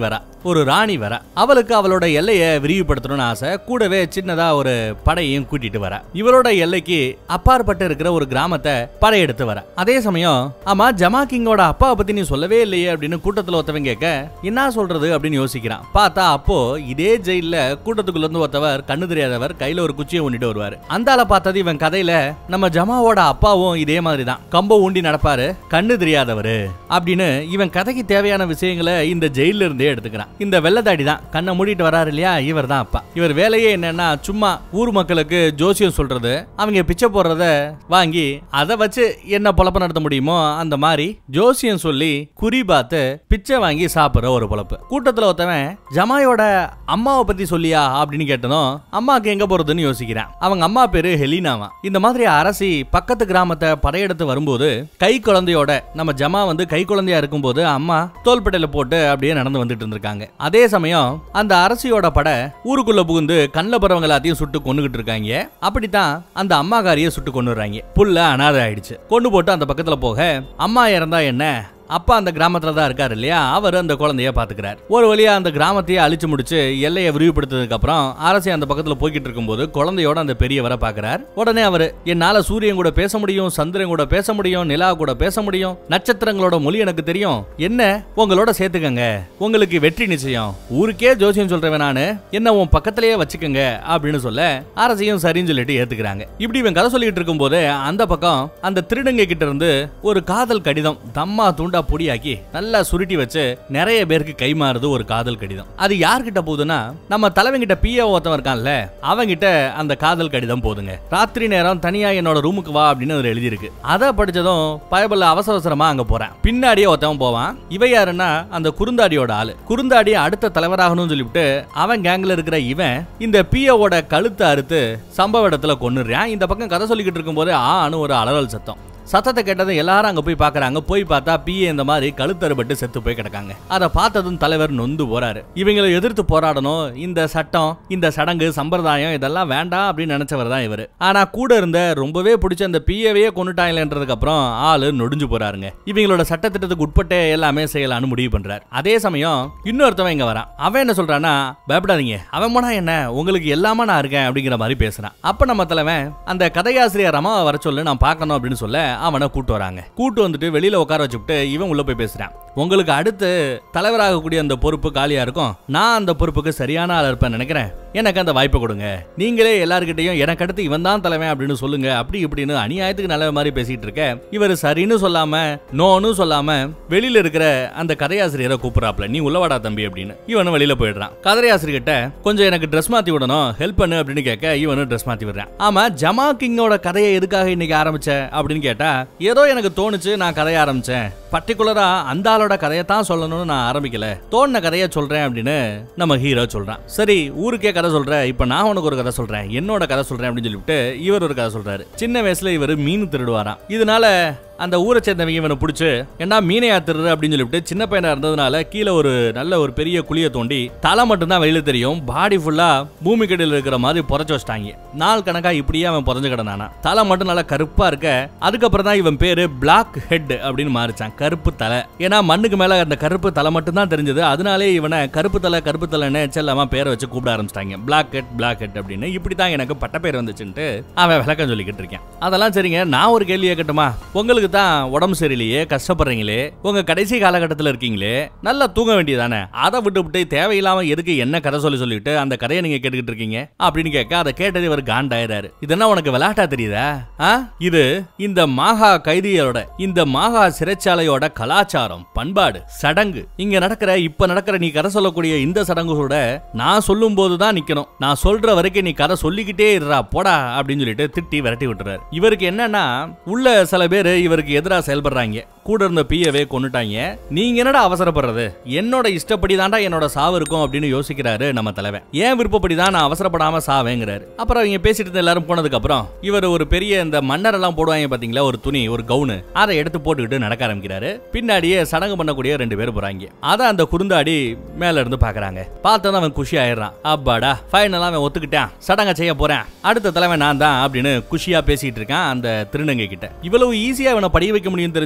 ஒரு ராணி வர அவளுக்கு அவளோட எல்லையை விரிவுபடுத்தணும்னு ஆசை கூடவே சின்னதா ஒரு படையையும் கூட்டிட்டு வர இவரோட எல்லைக்கு அப்பாற்பட்டு இருக்கிற ஒரு கிராமத்தை படையெடுத்து வர அதே சமயம் ஆமா ஜமா கிங்கோட அப்பாவை பத்தி நீ சொல்லவே இல்லையே அப்படின்னு கூட்டத்துல ஒருத்தவன் கேட்க என்ன சொல்றது அப்படின்னு யோசிக்கிறான் பார்த்தா அப்போ இதே ஜெயில கூட்டத்துக்குள்ள இருந்து ஒருத்தவர் கண்ணு தெரியாதவர் கையில ஒரு குச்சியை ஊண்டிட்டு வருவாரு அந்த ஆளை பார்த்தது இவன் கதையில நம்ம ஜமாவோட அப்பாவும் இதே மாதிரி தான் கம்ப ஊண்டி நடப்பாரு கண்ணு தெரியாதவரு அப்படின்னு இவன் கதைக்கு தேவையான விஷயங்களை இந்த ஜெயில இருந்தே எடுத்துக்கிறான் இந்த வெள்ளதாடி தான் கண்ணை மூடிட்டு வராரு இல்லையா இவர் தான் அப்பா இவர் வேலையே என்னன்னா சும்மா ஊர் மக்களுக்கு ஜோசியம் சொல்றது அவங்க பிச்சை போடுறத வாங்கி அதை வச்சு என்ன பொழப்பு நடத்த முடியுமோ அந்த மாதிரி ஜோசியம் சொல்லி குறி பார்த்து பிச்சை வாங்கி சாப்பிடுற ஒரு பொழப்பு கூட்டத்துல ஒருத்தவன் ஜமாயோட அம்மாவை பத்தி சொல்லியா அப்படின்னு கேட்டதும் அம்மாக்கு எங்க போறதுன்னு யோசிக்கிறான் அவங்க அம்மா பேரு ஹெலினாவா இந்த மாதிரி அரசி பக்கத்து கிராமத்தை படையெடுத்து வரும்போது கை குழந்தையோட நம்ம ஜமா வந்து கை குழந்தையா இருக்கும்போது அம்மா தோள்பட்டையில போட்டு அப்படியே நடந்து வந்துட்டு இருந்திருக்காங்க அதே சமயம் அந்த அரசியோட படை ஊருக்குள்ள புகுந்து கண்ணில் பறவங்க எல்லாத்தையும் சுட்டு கொண்டுகிட்டு இருக்காங்க அப்படித்தான் அந்த அம்மாக்காரியை சுட்டு கொண்டுறாங்க புல்ல அனாதை ஆயிடுச்சு கொண்டு போட்டு அந்த பக்கத்துல போக அம்மா இறந்தா என்ன அப்பா அந்த கிராமத்துல தான் இருக்காரு இல்லையா அவர் அந்த குழந்தைய பாத்துக்கிறார் ஒரு வழியா அந்த கிராமத்தையே அழிச்சு முடிச்சு எல்லையை விரிவுபடுத்ததுக்கு அப்புறம் அரசே அந்த பக்கத்துல போய்கிட்டு இருக்கும்போது குழந்தையோட அந்த பெரியவரை பாக்குறார் உடனே அவர் என்னால சூரியன் கூட பேச முடியும் சந்திரன் கூட பேச முடியும் நிலா கூட பேச முடியும் நட்சத்திரங்களோட மொழி எனக்கு தெரியும் என்ன உங்களோட சேர்த்துக்கங்க உங்களுக்கு வெற்றி நிச்சயம் ஊருக்கே ஜோசியம் சொல்றவன் நானு என்ன உன் பக்கத்திலேயே வச்சுக்கோங்க அப்படின்னு சொல்ல அரசையும் சரின்னு சொல்லிட்டு ஏத்துக்கிறாங்க இப்படி இவன் கதை சொல்லிட்டு இருக்கும்போது அந்த பக்கம் அந்த திருடங்க கிட்ட இருந்து ஒரு காதல் கடிதம் தம்மா தூண்டா பொடியாக்கி நல்லா சுருட்டி வச்சு நிறைய பேருக்கு கை மாறுது ஒரு காதல் கடிதம் அது யார்கிட்ட போகுதுன்னா நம்ம தலைவங்கிட்ட பிஏ ஒருத்தன் இருக்கான்ல அவங்கிட்ட அந்த காதல் கடிதம் போதுங்க ராத்திரி நேரம் தனியா என்னோட ரூமுக்கு வா அப்படின்னு அதுல எழுதியிருக்கு அதை படிச்சதும் பயபல்ல அவசர அவசரமா அங்க போறேன் பின்னாடியே ஒருத்தவன் போவான் இவ யாருன்னா அந்த குறுந்தாடியோட ஆளு குறுந்தாடி அடுத்த தலைவராகணும்னு சொல்லிவிட்டு அவன் கேங்ல இருக்கிற இவன் இந்த பிஏவோட கழுத்தை அறுத்து சம்பவ இடத்துல கொன்னுறான் இந்த பக்கம் கதை சொல்லிக்கிட்டு இருக்கும்போது ஆன்னு ஒரு அலறல் சத்தம் சத்தத்தை கேட்டதும் எல்லாரும் அங்க போய் பாக்குறாங்க போய் பார்த்தா பிஏ இந்த மாதிரி கழுத்தறுபட்டு செத்து போய் கிடக்காங்க அதை பார்த்ததும் தலைவர் நொந்து போறாரு இவங்களை எதிர்த்து போராடணும் இந்த சட்டம் இந்த சடங்கு சம்பிரதாயம் இதெல்லாம் வேண்டாம் அப்படின்னு நினைச்சவர் தான் இவர் ஆனா கூட இருந்த ரொம்பவே பிடிச்ச அந்த பிஏவையே கொண்டுட்டாங்களேன்றதுக்கு அப்புறம் ஆளு நொடிஞ்சு போறாருங்க இவங்களோட சட்டத்திட்டத்துக்கு உட்பட்டே எல்லாமே செய்யலாம்னு முடிவு பண்றாரு அதே சமயம் இன்னொருத்தவன் இங்க வரான் அவன் என்ன சொல்றானா பயப்படாதீங்க அவன் போனா என்ன உங்களுக்கு எல்லாமே நான் இருக்கேன் அப்படிங்கிற மாதிரி பேசுறான் அப்ப நம்ம தலைவன் அந்த கதையாசிரியர் ரமாவை வர சொல்லு நான் பார்க்கணும் அப்படின்னு சொல்ல அவனை கூட்டு வராங்க கூட்டு வந்துட்டு வெளியில உட்கார வச்சுட்டு இவன் உள்ள போய் பேசுறான் உங்களுக்கு அடுத்து தலைவராகக்கூடிய அந்த பொறுப்பு காலியா இருக்கும் நான் அந்த பொறுப்புக்கு சரியான ஆள் இருப்பேன் நினைக்கிறேன் எனக்கு அந்த வாய்ப்பை கொடுங்க நீங்களே எல்லார்கிட்டையும் எனக்கு அடுத்து இவன் தான் தலைவன் அப்படின்னு சொல்லுங்க அப்படி இப்படின்னு அநியாயத்துக்கு நல்ல மாதிரி பேசிட்டு இருக்க இவர் சரின்னு சொல்லாம நோன்னு சொல்லாம வெளியில இருக்கிற அந்த கதையாசிரியரை கூப்பிடறாப்ல நீ உள்ளவாடா தம்பி அப்படின்னு இவனும் வெளியில போயிடுறான் கதையாசிரியர்கிட்ட கொஞ்சம் எனக்கு ட்ரெஸ் மாத்தி விடணும் ஹெல்ப் பண்ணு அப்படின்னு கேட்க இவனும் ட்ரெஸ் மாத்தி விடுறான் ஆமா ஜமா கிங்கோட கதையை எதுக்காக இன்னைக்கு ஆரம்பிச்ச அப்படின்னு கேட்டா ஏதோ எனக்கு தோணுச்சு நான் கதைய ஆரம்பிச்சேன் பர்டிகுலரா அந்த ஆளோட கதையை தான் சொல்லணும்னு நான் ஆரம்பிக்கல தோணுன கதையை சொல்றேன் அப்படின்னு நம்ம ஹீரோ சொல்றான் சரி ஊருக்கே கதை சொல்ற இப்ப நான் உனக்கு ஒரு கதை சொல்றேன் என்னோட கதை சொல்றேன் அப்படின்னு சொல்லிவிட்டு இவர் ஒரு கதை சொல்றாரு சின்ன வயசுல இவர் மீன் திருடுவாராம் இதனால அந்த ஊரை சேர்ந்தவங்க இவனை பிடிச்சி ஏன்னா மீனையா திருடு அப்படின்னு சொல்லிவிட்டு சின்ன பையனா இருந்ததுனால கீழே ஒரு நல்ல ஒரு பெரிய குழியை தோண்டி தலை மட்டும்தான் வெளியில தெரியும் பாடி ஃபுல்லா பூமி கடையில் இருக்கிற மாதிரி புதைச்சு வச்சிட்டாங்க நாள் கணக்கா இப்படியே அவன் புதைஞ்சு கிடந்தானா தலை மட்டும் நல்லா கருப்பா இருக்க அதுக்கப்புறம் தான் இவன் பேரு பிளாக் ஹெட் அப்படின்னு மாறிச்சான் கருப்பு தலை ஏன்னா மண்ணுக்கு மேல அந்த கருப்பு தலை மட்டும் தான் தெரிஞ்சது அதனாலே இவனை கருப்பு தலை கருப்பு தலைன்னு செல்லமா பேரை வச்சு கூப்பிட ஆரம்பிச்சிட்டாங்க பிளாக் ஹெட் பிளாக் ஹெட் அப்படின்னு இப்படி தான் எனக்கு பட்ட பேர் வந்துச்சுன்ட்டு அவன் விளக்கம் சொல்லிக்கிட்டு இருக்கேன் அதெல்லாம் சரிங்க நான் ஒரு கேள்வி கேட்கட்டுமா உங்களுக்கு தான் உடம்பு சரியில்லையே கஷ்டப்படுறீங்களே உங்க கடைசி காலகட்டத்தில் இருக்கீங்களே நல்லா தூங்க வேண்டியதானே அதை விட்டு விட்டு தேவையில்லாம எதுக்கு என்ன கதை சொல்லி சொல்லிட்டு அந்த கதையை நீங்க கேட்டுக்கிட்டு இருக்கீங்க அப்படின்னு கேட்க அதை கேட்டது இவர் காண்டாயிராரு இதெல்லாம் உனக்கு விளையாட்டா தெரியுதா ஆ? இது இந்த மாகா கைதிகளோட இந்த மாகா சிறைச்சாலையோட கலாச்சாரம் பண்பாடு சடங்கு இங்க நடக்கிற இப்ப நடக்கிற நீ கதை சொல்லக்கூடிய இந்த சடங்குகளோட நான் சொல்லும் போதுதான் நிக்கணும் நான் சொல்ற வரைக்கும் நீ கதை சொல்லிக்கிட்டே இருடா போடா அப்படின்னு சொல்லிட்டு திட்டி விரட்டி விட்டுறாரு இவருக்கு என்னன்னா உள்ள சில பேர் இவருக்கு எதிராக செயல்படுறாங்க கூட இருந்த பியவே கொண்டுட்டாங்க நீங்க என்னடா அவசரப்படுறது என்னோட இஷ்டப்படி தாண்டா என்னோட சாவு இருக்கும் அப்படின்னு யோசிக்கிறாரு நம்ம தலைவன் ஏன் விருப்பப்படி தான் நான் அவசரப்படாம சாவேங்கிறாரு அப்புறம் அவங்க பேசிட்டு இருந்த எல்லாரும் போனதுக்கு அப்புறம் இவர் ஒரு பெரிய இந்த மன்னர் எல்லாம் போடுவாங்க பாத்தீங்களா ஒரு துணி ஒரு கவுனு அதை எடுத்து போட்டுக்கிட்டு நடக்க ஆரம்பிக்கிறாரு பின்னாடியே சடங்கு பண்ணக்கூடிய ரெண்டு பேர் போறாங்க அதை அந்த குறுந்தாடி மேல இருந்து பாக்குறாங்க பார்த்ததும் அவன் குஷி ஆயிடுறான் அப்பாடா ஃபைனலா அவன் ஒத்துக்கிட்டான் சடங்க செய்ய போறேன் அடுத்த தலைவன் நான் தான் அப்படின்னு குஷியா பேசிட்டு இருக்கான் அந்த திருநங்கை கிட்ட இவ்வளவு ஈஸியா இவனை படிய வைக்க முடியும் தெரிஞ்சா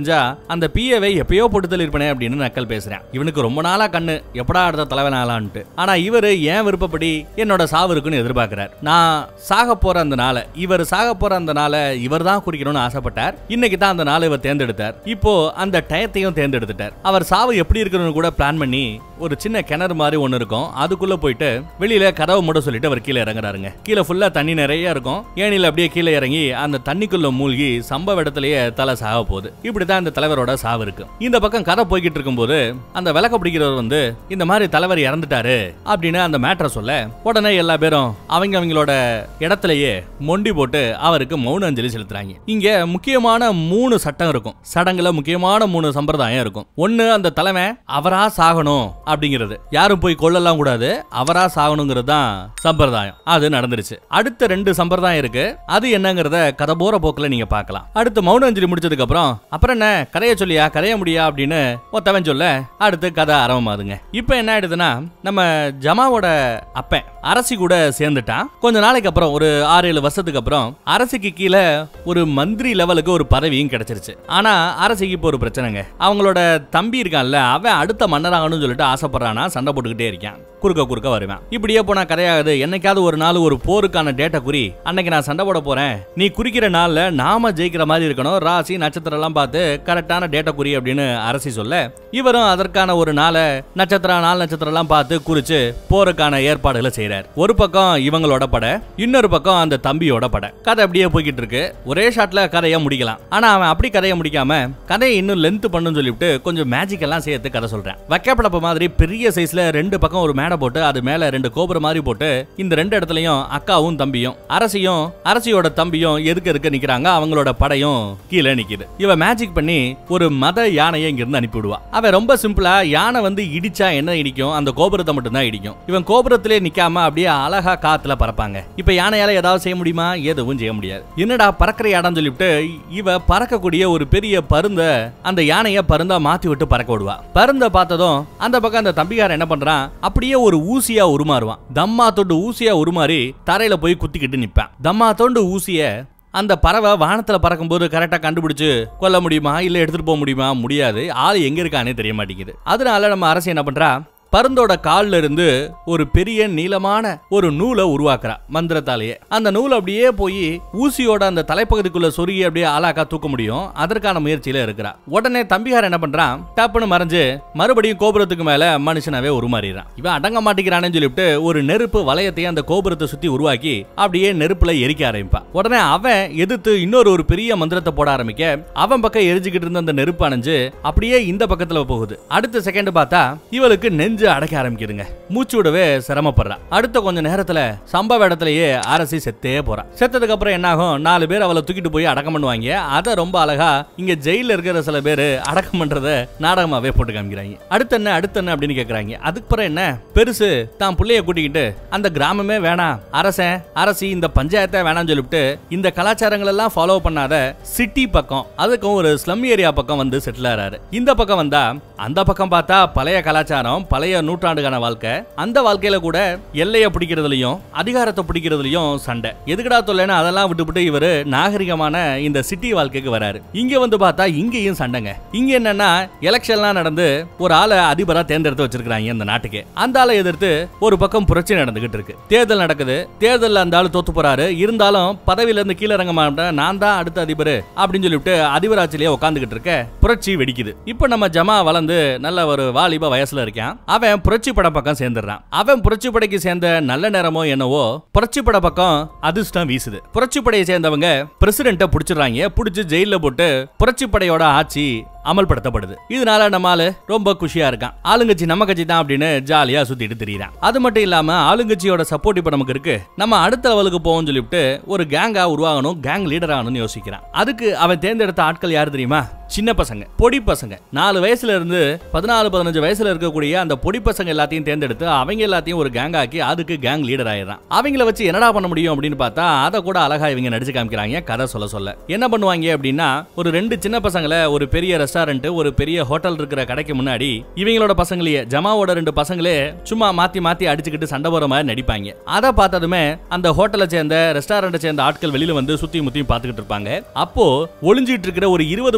அந்த பிஏவை எப்பயோ போட்டு தள்ளிருப்பனே அப்படின்னு நக்கல் பேசுறேன் இவனுக்கு ரொம்ப நாளா கண்ணு எப்படா அடுத்த தலைவன் ஆளான்ட்டு ஆனா இவரு ஏன் விருப்பப்படி என்னோட சாவு இருக்குன்னு எதிர்பார்க்கிறார் நான் சாக போற அந்த நாளை இவர் சாக போற அந்த நாளை இவர் தான் குறிக்கணும்னு ஆசைப்பட்டார் இன்னைக்கு தான் அந்த நாளை இவர் தேர்ந்தெடுத்தார் இப்போ அந்த டயத்தையும் தேர்ந்தெடுத்துட்டார் அவர் சாவு எப்படி இருக்கணும்னு கூட பிளான் பண்ணி ஒரு சின்ன கிணறு மாதிரி ஒன்னு இருக்கும் அதுக்குள்ள போயிட்டு வெளியில கதவை மூட சொல்லிட்டு அவர் கீழே இறங்குறாருங்க கீழே ஃபுல்லா தண்ணி நிறைய இருக்கும் ஏனில அப்படியே கீழே இறங்கி அந்த தண்ணிக்குள்ள மூழ்கி சம்பவ இடத்துலயே தலை சாக போகுது இப்படிதான் இந்த தலைவரோட சாவு இருக்கு இந்த பக்கம் கதை போய்கிட்டு இருக்கும்போது அந்த விளக்க பிடிக்கிறவர் வந்து இந்த மாதிரி தலைவர் இறந்துட்டாரு அப்படின்னு அந்த மேட்டரை சொல்ல உடனே எல்லா பேரும் அவங்க அவங்களோட இடத்துலயே மொண்டி போட்டு அவருக்கு மௌன அஞ்சலி செலுத்துறாங்க இங்க முக்கியமான மூணு சட்டம் இருக்கும் சடங்குல முக்கியமான மூணு சம்பிரதாயம் இருக்கும் ஒண்ணு அந்த தலைமை அவரா சாகணும் அப்படிங்கிறது யாரும் போய் கொல்லலாம் கூடாது அவரா சாகணுங்கிறது தான் சம்பிரதாயம் அது நடந்துருச்சு அடுத்த ரெண்டு சம்பிரதாயம் இருக்கு அது என்னங்கறத கதை போற போக்குல நீங்க பார்க்கலாம் அடுத்து மௌன அஞ்சலி முடிச்சதுக்கு அப்புறம் அப்புறம் என்ன கதைய சொல்லியா கதைய முடியா அப்படின்னு ஒருத்தவன் சொல்ல அடுத்து கதை ஆரம்பமாதுங்க இப்போ என்ன ஆயிடுதுன்னா நம்ம ஜமாவோட அப்பன் அரசி கூட சேர்ந்துட்டான் கொஞ்ச நாளைக்கு அப்புறம் ஒரு ஆறு ஏழு வருஷத்துக்கு அப்புறம் அரசிக்கு கீழே ஒரு மந்திரி லெவலுக்கு ஒரு பதவியும் கிடைச்சிருச்சு ஆனா அரசிக்கு இப்போ ஒரு பிரச்சனைங்க அவங்களோட தம்பி இருக்கான்ல அவன் அடுத்த மன்னராகணும்னு சொல்லிட்டு ஆசைப்படுறானா சண்டை போட்டுக்கிட்டே இருக்கான் குறுக்க குறுக்க வருவேன் இப்படியே போனா கரையாகுது என்னைக்காவது ஒரு நாள் ஒரு போருக்கான டேட்டை குறி அன்னைக்கு நான் சண்டை போட போறேன் நீ குறிக்கிற நாள்ல நாம ஜெயிக்கிற மாதிரி இருக்கணும் ராசி நட்சத்திரம் எல்லாம் பார்த்து கரெக்டான டேட்டை குறி அப்படின்னு அரசி சொல்ல இவரும் அதற்கான ஒரு நாளை நட்சத்திரம் நாள் நட்சத்திரம் எல்லாம் பார்த்து குறிச்சு போருக்கான ஏற்பாடுகளை செய்றார் ஒரு பக்கம் இவங்களோட படை இன்னொரு பக்கம் அந்த தம்பியோட படை கதை அப்படியே போய்கிட்டு இருக்கு ஒரே ஷாட்ல கதையை முடிக்கலாம் ஆனா அவன் அப்படி கதையை முடிக்காம கதையை இன்னும் லென்த் பண்ணுன்னு சொல்லிவிட்டு கொஞ்சம் மேஜிக் எல்லாம் சேர்த்து கதை சொல்றேன் வைக்கப்படப்ப மாதிரி பெரிய சைஸ்ல ரெண்டு பக்கம் ஒரு மேடை போட்டு அது மேல ரெண்டு கோபுரம் மாதிரி போட்டு இந்த ரெண்டு இடத்துலயும் அக்காவும் தம்பியும் அரசியும் அரசியோட தம்பியும் எதுக்கு எதுக்கு நிக்கிறாங்க அவங்களோட படையும் கீழே நிக்குது இவ மேஜிக் பண்ணி ஒரு மத யானையை இங்க இருந்து அனுப்பி விடுவா அவன் ரொம்ப சிம்பிளா யானை வந்து இடிச்சா என்ன இடிக்கும் அந்த கோபுரத்தை மட்டும் தான் இடிக்கும் இவன் கோபுரத்திலே நிக்காம அப்படியே அழகா காத்துல பறப்பாங்க இப்ப யானையால ஏதாவது செய்ய முடியுமா எதுவும் செய்ய முடியாது என்னடா பறக்கிற இடம் சொல்லிவிட்டு இவ பறக்கக்கூடிய ஒரு பெரிய பருந்த அந்த யானைய பருந்தா மாத்தி விட்டு பறக்க விடுவா பருந்த பார்த்ததும் அந்த பக்கம் அந்த தம்பிகாரன் என்ன பண்றான் அப்படியே ஒரு ஊசியா உருமாறுவான் தம்மா தொண்டு ஊசியா உருமாறி தரையில போய் குத்திக்கிட்டு நிப்பான் தம்மா தொண்டு ஊசிய அந்த பறவை வானத்துல பறக்கும்போது கரெக்டா கண்டுபிடிச்சு கொல்ல முடியுமா இல்ல எடுத்துட்டு போக முடியுமா முடியாது ஆள் எங்க இருக்கானே தெரிய மாட்டேங்குது அதனால நம்ம அரசு என்ன பண்றா பருந்தோட கால்ல இருந்து ஒரு பெரிய நீளமான ஒரு நூலை உருவாக்குறா மந்திரத்தாலேயே அந்த நூல் அப்படியே போய் ஊசியோட அந்த தலைப்பகுதிக்குள்ள சொருகி அப்படியே ஆளாக்கா தூக்க முடியும் அதற்கான முயற்சியில இருக்கிறா உடனே தம்பிகார் என்ன பண்றான் டப்புன்னு மறைஞ்சு மறுபடியும் கோபுரத்துக்கு மேல மனுஷனாவே உருமாறிறான் இவன் அடங்க மாட்டேங்கிறானே சொல்லிட்டு ஒரு நெருப்பு வளையத்தையும் அந்த கோபுரத்தை சுத்தி உருவாக்கி அப்படியே நெருப்புல எரிக்க ஆரம்பிப்பான் உடனே அவன் எதிர்த்து இன்னொரு ஒரு பெரிய மந்திரத்தை போட ஆரம்பிக்க அவன் பக்கம் எரிஞ்சுக்கிட்டு இருந்த அந்த நெருப்பு அணைஞ்சு அப்படியே இந்த பக்கத்துல போகுது அடுத்த செகண்ட் பார்த்தா இவளுக்கு நெஞ்சு அடைக்க ஆரம்பிக்குதுங்க மூச்சு விடவே சிரமப்படுறா அடுத்த கொஞ்ச நேரத்துல சம்பவ இடத்துலயே அரசி செத்தே போறா செத்ததுக்கு அப்புறம் என்னாகும் நாலு பேர் அவளை தூக்கிட்டு போய் அடக்கம் பண்ணுவாங்க அதை ரொம்ப அழகா இங்க ஜெயில இருக்கிற சில பேர் அடக்கம் பண்றத நாடகமாவே போட்டு காமிக்கிறாங்க அடுத்து என்ன அடுத்து என்ன அப்படின்னு கேக்குறாங்க அதுக்கு அப்புறம் என்ன பெருசு தான் புள்ளைய கூட்டிக்கிட்டு அந்த கிராமமே வேணாம் அரசன் அரசி இந்த பஞ்சாயத்தை வேணாம்னு சொல்லிவிட்டு இந்த கலாச்சாரங்கள் எல்லாம் ஃபாலோ பண்ணாத சிட்டி பக்கம் அதுக்கும் ஒரு ஸ்லம் ஏரியா பக்கம் வந்து செட்டில் ஆறாரு இந்த பக்கம் வந்தா அந்த பக்கம் பார்த்தா பழைய கலாச்சாரம் பழைய நூற்றாண்டுகான வாழ்க்கை அந்த வாழ்க்கையில கூட எல்லைய பிடிக்கிறதுலயும் அதிகாரத்தை பிடிக்கிறதுலயும் சண்டை எதுக்குடா தொல்லைன்னு அதெல்லாம் விட்டுவிட்டு இவரு நாகரிகமான இந்த சிட்டி வாழ்க்கைக்கு வராரு இங்க வந்து பார்த்தா இங்கேயும் சண்டைங்க இங்க என்னன்னா எலெக்ஷன்லாம் நடந்து ஒரு ஆளை அதிபரா தேர்ந்தெடுத்து வச்சிருக்காங்க இந்த நாட்டுக்கு அந்த ஆளை எதிர்த்து ஒரு பக்கம் புரட்சி நடந்துகிட்டு இருக்கு தேர்தல் நடக்குது தேர்தல்ல அந்த ஆளு தோத்து போறாரு இருந்தாலும் பதவியில இருந்து கீழே இறங்க மாட்டேன் நான் தான் அடுத்த அதிபர் அப்படின்னு சொல்லிட்டு அதிபராட்சியிலேயே உட்காந்துக்கிட்டு இருக்க புரட்சி வெடிக்குது இப்போ நம்ம ஜமா வளர்ந்து நல்ல ஒரு வாலிப வயசுல இருக்கான் அவன் புரட்சி பட பக்கம் சேர்ந்துடுறான் அவன் புரட்சி படைக்கு சேர்ந்த நல்ல நேரமோ என்னவோ புரட்சி பட பக்கம் அதிர்ஷ்டம் வீசுது புரட்சி படையை சேர்ந்தவங்க பிரசிடென்ட்ட புடிச்சிடுறாங்க புடிச்சு ஜெயில போட்டு புரட்சி படையோட ஆட்சி அமல்படுத்தப்படுது இதனால நம்மால ரொம்ப குஷியா இருக்கான் ஆளுங்கட்சி நம்ம கட்சி தான் அப்படின்னு ஜாலியா சுத்திட்டு திரியறான் அது மட்டும் இல்லாம ஆளுங்கட்சியோட சப்போர்ட் இப்ப நமக்கு இருக்கு நம்ம அடுத்த லெவலுக்கு போவோம் சொல்லிவிட்டு ஒரு கேங்கா உருவாகணும் கேங் லீடர் ஆகணும்னு யோசிக்கிறான் அதுக்கு அவன் தேர்ந்தெடுத்த ஆட்கள் யாரு தெரியுமா சின்ன பசங்க பொடி பசங்க நாலு வயசுல இருந்து பதினாலு பதினஞ்சு வயசுல இருக்கக்கூடிய அந்த பொடி பசங்க எல்லாத்தையும் தேர்ந்தெடுத்து அவங்க எல்லாத்தையும் ஒரு கேங் ஆக்கி அதுக்கு கேங் லீடர் ஆயிடுறான் அவங்கள வச்சு என்னடா பண்ண முடியும் அப்படின்னு பார்த்தா அதை கூட அழகா இவங்க நடிச்சு காமிக்கிறாங்க கதை சொல்ல சொல்ல என்ன பண்ணுவாங்க அப்படின்னா ஒரு ரெண்டு சின்ன பசங்களை ஒரு பெரிய ரெஸ்டாரண்ட் ஒரு பெரிய ஹோட்டல் இருக்கிற கடைக்கு முன்னாடி இவங்களோட பசங்களையே ஜமாவோட ரெண்டு பசங்களே சும்மா மாத்தி மாத்தி அடிச்சுக்கிட்டு சண்டை போற மாதிரி நடிப்பாங்க அதை பார்த்ததுமே அந்த ஹோட்டலை சேர்ந்த ரெஸ்டாரண்ட்டை சேர்ந்த ஆட்கள் வெளியில வந்து சுத்தி முத்தியும் பார்த்துக்கிட்டு இருப்பாங்க அப்போ ஒளிஞ்சிட்டு இருக்கிற ஒரு இருபது முப்பது பேர்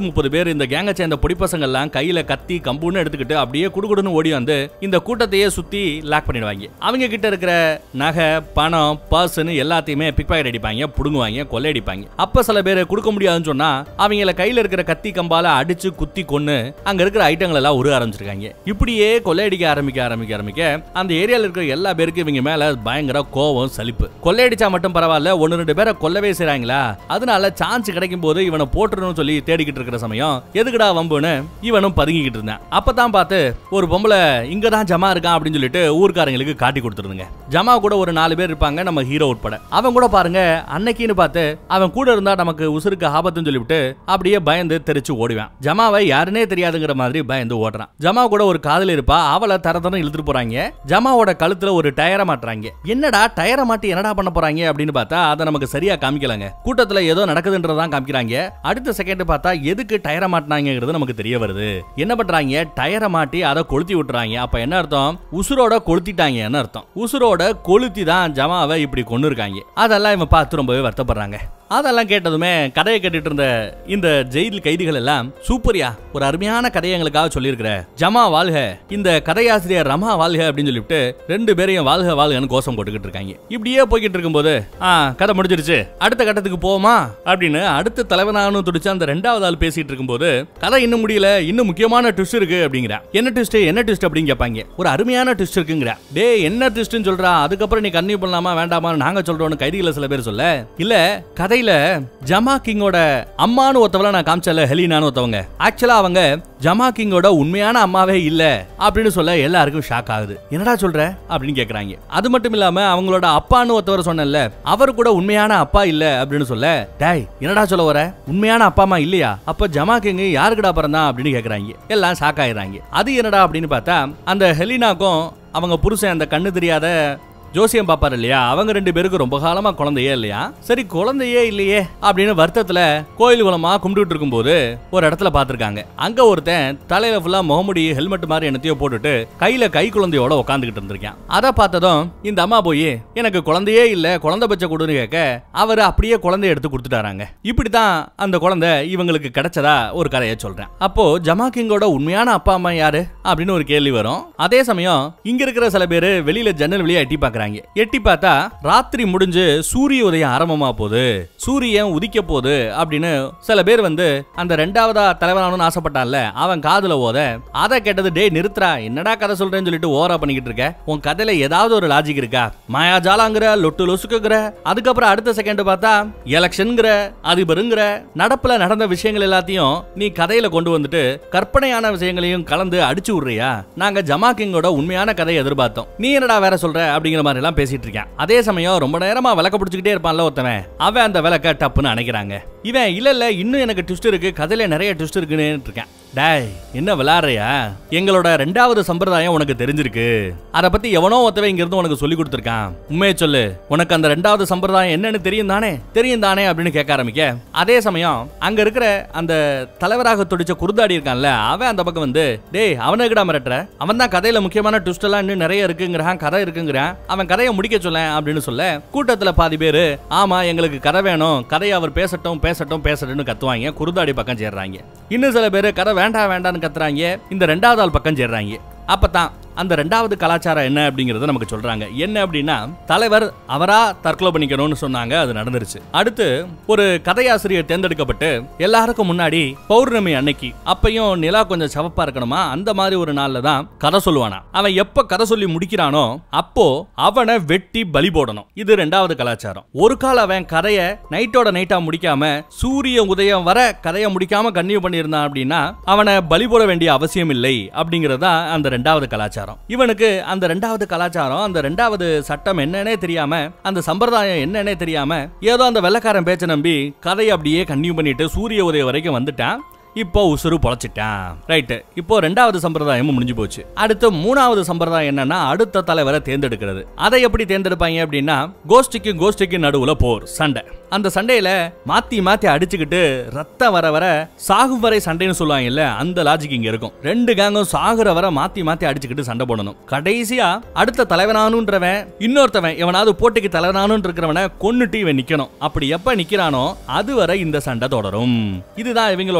பேர் இந்த கேங்க சேர்ந்த பொடி பசங்க எல்லாம் கையில கத்தி கம்புன்னு எடுத்துக்கிட்டு அப்படியே குடுகுடுன்னு ஓடி வந்து இந்த கூட்டத்தையே சுத்தி லாக் பண்ணிடுவாங்க அவங்க கிட்ட இருக்கிற நகை பணம் பர்ஸ்னு எல்லாத்தையுமே பிக் பாக்கெட் அடிப்பாங்க புடுங்குவாங்க கொள்ளையடிப்பாங்க அப்ப சில பேர் கொடுக்க முடியாதுன்னு சொன்னா அவங்கள கையில இருக்கிற கத்தி கம்பால அடிச்சு குத்தி கொன்னு அங்க இருக்கிற ஐட்டங்கள் எல்லாம் உருக ஆரம்பிச்சிருக்காங்க இப்படியே கொள்ளையடிக்க ஆரம்பிக்க ஆரம்பிக்க ஆரம்பிக்க அந்த ஏரியால இருக்கிற எல்லா பேருக்கும் இவங்க மேல பயங்கர கோவம் சலிப்பு கொள்ளையடிச்சா மட்டும் பரவாயில்ல ஒன்னு ரெண்டு பேரை கொல்லவே செய்றாங்களா அதனால சான்ஸ் கிடைக்கும் போது இவனை போட்டுறணும்னு சொல்லி தேடிக்கிட்டு இருக்கிற சமயம் எதுக்குடா வம்புன்னு இவனும் பதுங்கிக்கிட்டு இருந்தான் அப்பதான் பார்த்து ஒரு பொம்பளை இங்க தான் ஜமா இருக்கான் அப்படின்னு சொல்லிட்டு ஊர்க்காரங்களுக்கு காட்டி கொடுத்துருந்துங்க ஜமா கூட ஒரு நாலு பேர் இருப்பாங்க நம்ம ஹீரோ உட்பட அவன் கூட பாருங்க அன்னைக்குன்னு பார்த்து அவன் கூட இருந்தா நமக்கு உசுருக்கு ஆபத்துன்னு சொல்லிவிட்டு அப்படியே பயந்து தெரிச்சு ஓடுவான் ஜமாவை யாருனே தெரியாதுங்கிற மாதிரி பயந்து ஓடுறான் ஜமா கூட ஒரு காதல் இருப்பா அவளை தர தரம் இழுத்துட்டு போறாங்க ஜமாவோட கழுத்துல ஒரு டயரை மாட்டுறாங்க என்னடா டயரை மாட்டி என்னடா பண்ண போறாங்க அப்படின்னு பார்த்தா அதை நமக்கு சரியா காமிக்கலங்க கூட்டத்துல ஏதோ நடக்குதுன்றதான் காமிக்கிறாங்க அடுத்த செகண்ட் பார்த்தா எதுக்கு டயரை மாட்டினாங்கிறது நமக்கு தெரிய வருது என்ன பண்றாங்க டயரை மாட்டி அதை கொளுத்தி விட்டுறாங்க அப்ப என்ன அர்த்தம் உசுரோட கொளுத்திட்டாங்கன்னு அர்த்தம் உசுரோட கொளுத்தி தான் ஜமாவை இப்படி கொண்டு இருக்காங்க அதெல்லாம் இவன் பார்த்து ரொம்பவே வருத்தப்படுறாங்க அதெல்லாம் கேட்டதுமே கதையை கேட்டுட்டு இருந்த இந்த ஜெயில் கைதிகள் எல்லாம் சூப்பரியா ஒரு அருமையான கதையை எங்களுக்காக சொல்லியிருக்கிற ஜமா வாழ்க இந்த கதையாசிரியர் ரமா வாழ்க அப்படின்னு சொல்லிவிட்டு ரெண்டு பேரையும் வாழ்க வாழ்கன்னு கோஷம் போட்டுக்கிட்டு இருக்காங்க இப்படியே போய்கிட்டு இருக்கும்போது ஆ கதை முடிஞ்சிருச்சு அடுத்த கட்டத்துக்கு போவோமா அப்படின்னு அடுத்த தலைவனானு துடிச்சு அந்த ரெண்டாவது ஆள் பேசிட்டு இருக்கும்போது கதை இன்னும் முடியல இன்னும் முக்கியமான ட்விஸ்ட் இருக்கு அப்படிங்கிற என்ன ட்விஸ்ட் என்ன ட்விஸ்ட் அப்படின்னு கேட்பாங்க ஒரு அருமையான ட்விஸ்ட் இருக்குங்கிற டே என்ன ட்விஸ்ட்னு சொல்றா அதுக்கப்புறம் நீ கன்னியூ பண்ணலாமா வேண்டாமா நாங்க சொல்றோம்னு கைதிகளை சில பேர் சொல்ல இல்ல கதையில ஜமா கிங்கோட அம்மான்னு ஒருத்தவள நான் காமிச்சல ஹெலினான்னு ஒருத்தவங்க ஆக்சுவலா அவங்க ஜமா கிங்கோட உண்மையான அம்மாவே இல்ல அப்படின்னு சொல்ல எல்லாருக்கும் ஷாக் ஆகுது என்னடா சொல்ற அப்படின்னு கேக்குறாங்க அது மட்டும் இல்லாம அவங்களோட அப்பான்னு ஒருத்தவர் சொன்னல அவர் கூட உண்மையான அப்பா இல்ல அப்படின்னு சொல்ல டேய் என்னடா சொல்ல வர உண்மையான அப்பா அம்மா இல்லையா அப்ப ஜமா கிங் யாருக்குடா பிறந்தான் அப்படின்னு கேக்குறாங்க எல்லாம் ஷாக் ஆயிடுறாங்க அது என்னடா அப்படின்னு பார்த்தா அந்த ஹெலினாக்கும் அவங்க புருஷன் அந்த கண்ணு தெரியாத ஜோசியம் பாப்பாரு இல்லையா அவங்க ரெண்டு பேருக்கு ரொம்ப காலமா குழந்தையே இல்லையா சரி குழந்தையே இல்லையே அப்படின்னு வருத்தத்துல கோயில் குளமா கும்பிட்டு இருக்கும்போது ஒரு இடத்துல பார்த்திருக்காங்க அங்க ஒருத்தன் தலையில ஃபுல்லா முகமுடி ஹெல்மெட் மாதிரி என்னத்தையோ போட்டுட்டு கையில கை குழந்தையோட உட்காந்துக்கிட்டு இருந்திருக்கான் அதை பார்த்ததும் இந்த அம்மா போய் எனக்கு குழந்தையே இல்ல குழந்தை பச்சை கொடுன்னு கேட்க அவர் அப்படியே குழந்தைய எடுத்து கொடுத்துட்டாராங்க இப்படிதான் அந்த குழந்தை இவங்களுக்கு கிடைச்சதா ஒரு கதையை சொல்றேன் அப்போ ஜமா கிங்கோட உண்மையான அப்பா அம்மா யாரு அப்படின்னு ஒரு கேள்வி வரும் அதே சமயம் இங்க இருக்கிற சில பேரு வெளியில ஜன்னல் வழியா எட்டி பாக்குறாங்க எட்டி பார்த்தா ராத்திரி முடிஞ்சு சூரிய உதயம் ஆரம்பமா போகுது சூரியன் உதிக்க போகுது அப்படின்னு சில பேர் வந்து அந்த ரெண்டாவதா தலைவனானு ஆசைப்பட்டான்ல அவன் காதுல ஓத அதை கேட்டது டேய் நிறுத்துறா என்னடா கதை சொல்றேன்னு சொல்லிட்டு ஓவரா பண்ணிக்கிட்டு இருக்க உன் கதையில ஏதாவது ஒரு லாஜிக் இருக்கா மாயாஜாலாங்கிற லொட்டு லொசுக்குங்கிற அதுக்கப்புறம் அடுத்த செகண்ட் பார்த்தா எலெக்ஷன்ங்கிற அதிபருங்கிற நடப்புல நடந்த விஷயங்கள் எல்லாத்தையும் நீ கதையில கொண்டு வந்துட்டு கற்பனையான விஷயங்களையும் கலந்து அடிச்சு விடுறியா நாங்க ஜமா கிங்கோட உண்மையான கதையை எதிர்பார்த்தோம் நீ என்னடா வேற சொல்ற அப்படிங்கிற மாதிரி எல்லாம் பேசிட்டு இருக்கேன் அதே சமயம் ரொம்ப நேரமா விளக்க பிடிச்சிக்கிட்டே இருப்பான்ல ஒருத்தவன் அவன் அந்த விளக்க டப்புன்னு அணைக்கிறாங்க இவன் இல்ல இல்ல இன்னும் எனக்கு ட்விஸ்ட் இருக்கு கதையில நிறைய ட்விஸ்ட் இருக்குன்னு இருக்கேன் டேய் என்ன விளாடுறியா எங்களோட ரெண்டாவது சம்பிரதாயம் உனக்கு தெரிஞ்சிருக்கு அத பத்தி எவனோ ஒருத்தவன் இங்க இருந்து உனக்கு சொல்லி கொடுத்துருக்கான் உண்மையை சொல்லு உனக்கு அந்த ரெண்டாவது சம்பிரதாயம் என்னன்னு தெரியும் தானே தெரியும் தானே அப்படின்னு கேட்க ஆரம்பிக்க அதே சமயம் அங்க இருக்கிற அந்த தலைவராக துடிச்ச குருதாடி இருக்கான்ல அவன் அந்த பக்கம் வந்து டேய் அவனை கிடா மிரட்டுற அவன் தான் கதையில முக்கியமான ட்விஸ்ட் எல்லாம் இன்னும் நிறைய இருக்குங்கிறான் கதை இருக்குங்கிறான் அவன் கதையை முடிக்க சொல்ல அப்படின்னு சொல்ல கூட்டத்துல பாதி பேரு ஆமா எங்களுக்கு கதை வேணும் கதையை அவர் பேசட்டும் பேசட்டும் பேசட்டும்னு கத்துவாங்க குருதாடி பக்கம் சேர்றாங்க இன்னும் சில பேர் கதை வேண்டாம் வேண்டாம்னு கத்துறாங்க இந்த ரெண்டாவது ஆள் பக்கம் சேர்றாங்க அப்பதான் அந்த ரெண்டாவது கலாச்சாரம் என்ன அப்படிங்கறத நமக்கு சொல்றாங்க என்ன அப்படின்னா தலைவர் அவரா தற்கொலை பண்ணிக்கணும்னு சொன்னாங்க அது நடந்துருச்சு அடுத்து ஒரு கதையாசிரியர் தேர்ந்தெடுக்கப்பட்டு எல்லாருக்கும் முன்னாடி பௌர்ணமி அன்னைக்கு அப்பையும் நிலா கொஞ்சம் சவப்பா இருக்கணுமா அந்த மாதிரி ஒரு நாள்ல தான் கதை சொல்லுவானா அவன் எப்ப கதை சொல்லி முடிக்கிறானோ அப்போ அவனை வெட்டி பலி போடணும் இது ரெண்டாவது கலாச்சாரம் ஒரு கால் அவன் கதைய நைட்டோட நைட்டா முடிக்காம சூரிய உதயம் வர கதையை முடிக்காம கன்னியூ பண்ணியிருந்தான் அப்படின்னா அவனை பலி போட வேண்டிய அவசியம் இல்லை அப்படிங்கறதா அந்த ரெண்டாவது கலாச்சாரம் இவனுக்கு அந்த ரெண்டாவது கலாச்சாரம் அந்த ரெண்டாவது சட்டம் என்னன்னே தெரியாம அந்த சம்பிரதாயம் என்னன்னே தெரியாம ஏதோ அந்த வெள்ளக்காரன் பேச்ச நம்பி கதையை அப்படியே கன்னியூ பண்ணிட்டு சூரிய உதயம் வரைக்கும் வந்துட்டான் இப்போ உசுறு பொழைச்சிட்டான் ரைட்டு இப்போ ரெண்டாவது சம்பிரதாயமும் முடிஞ்சு போச்சு அடுத்து மூணாவது சம்பிரதாயம் என்னன்னா அடுத்த தலைவரை தேர்ந்தெடுக்கிறது அதை எப்படி தேர்ந்தெடுப்பாங்க அப்படின்னா கோஷ்டிக்கு கோஷ்டிக்கு நடுவுல போர் சண்டை அந்த சண்டையில மாத்தி மாத்தி அடிச்சுக்கிட்டு ரத்தம் வர வர சாகும் வரை சண்டைன்னு சொல்லுவாங்கல்ல அந்த லாஜிக் இங்க இருக்கும் ரெண்டு கேங்கும் சாகுற வர மாத்தி மாத்தி அடிச்சுக்கிட்டு சண்டை போடணும் கடைசியா அடுத்த தலைவனானுன்றவன் இன்னொருத்தவன் எவனாவது போட்டிக்கு தலைவனானு இருக்கிறவனை கொன்னுட்டு இவன் நிக்கணும் அப்படி எப்ப நிக்கிறானோ அதுவரை இந்த சண்டை தொடரும் இதுதான் இவங்களோட அந்த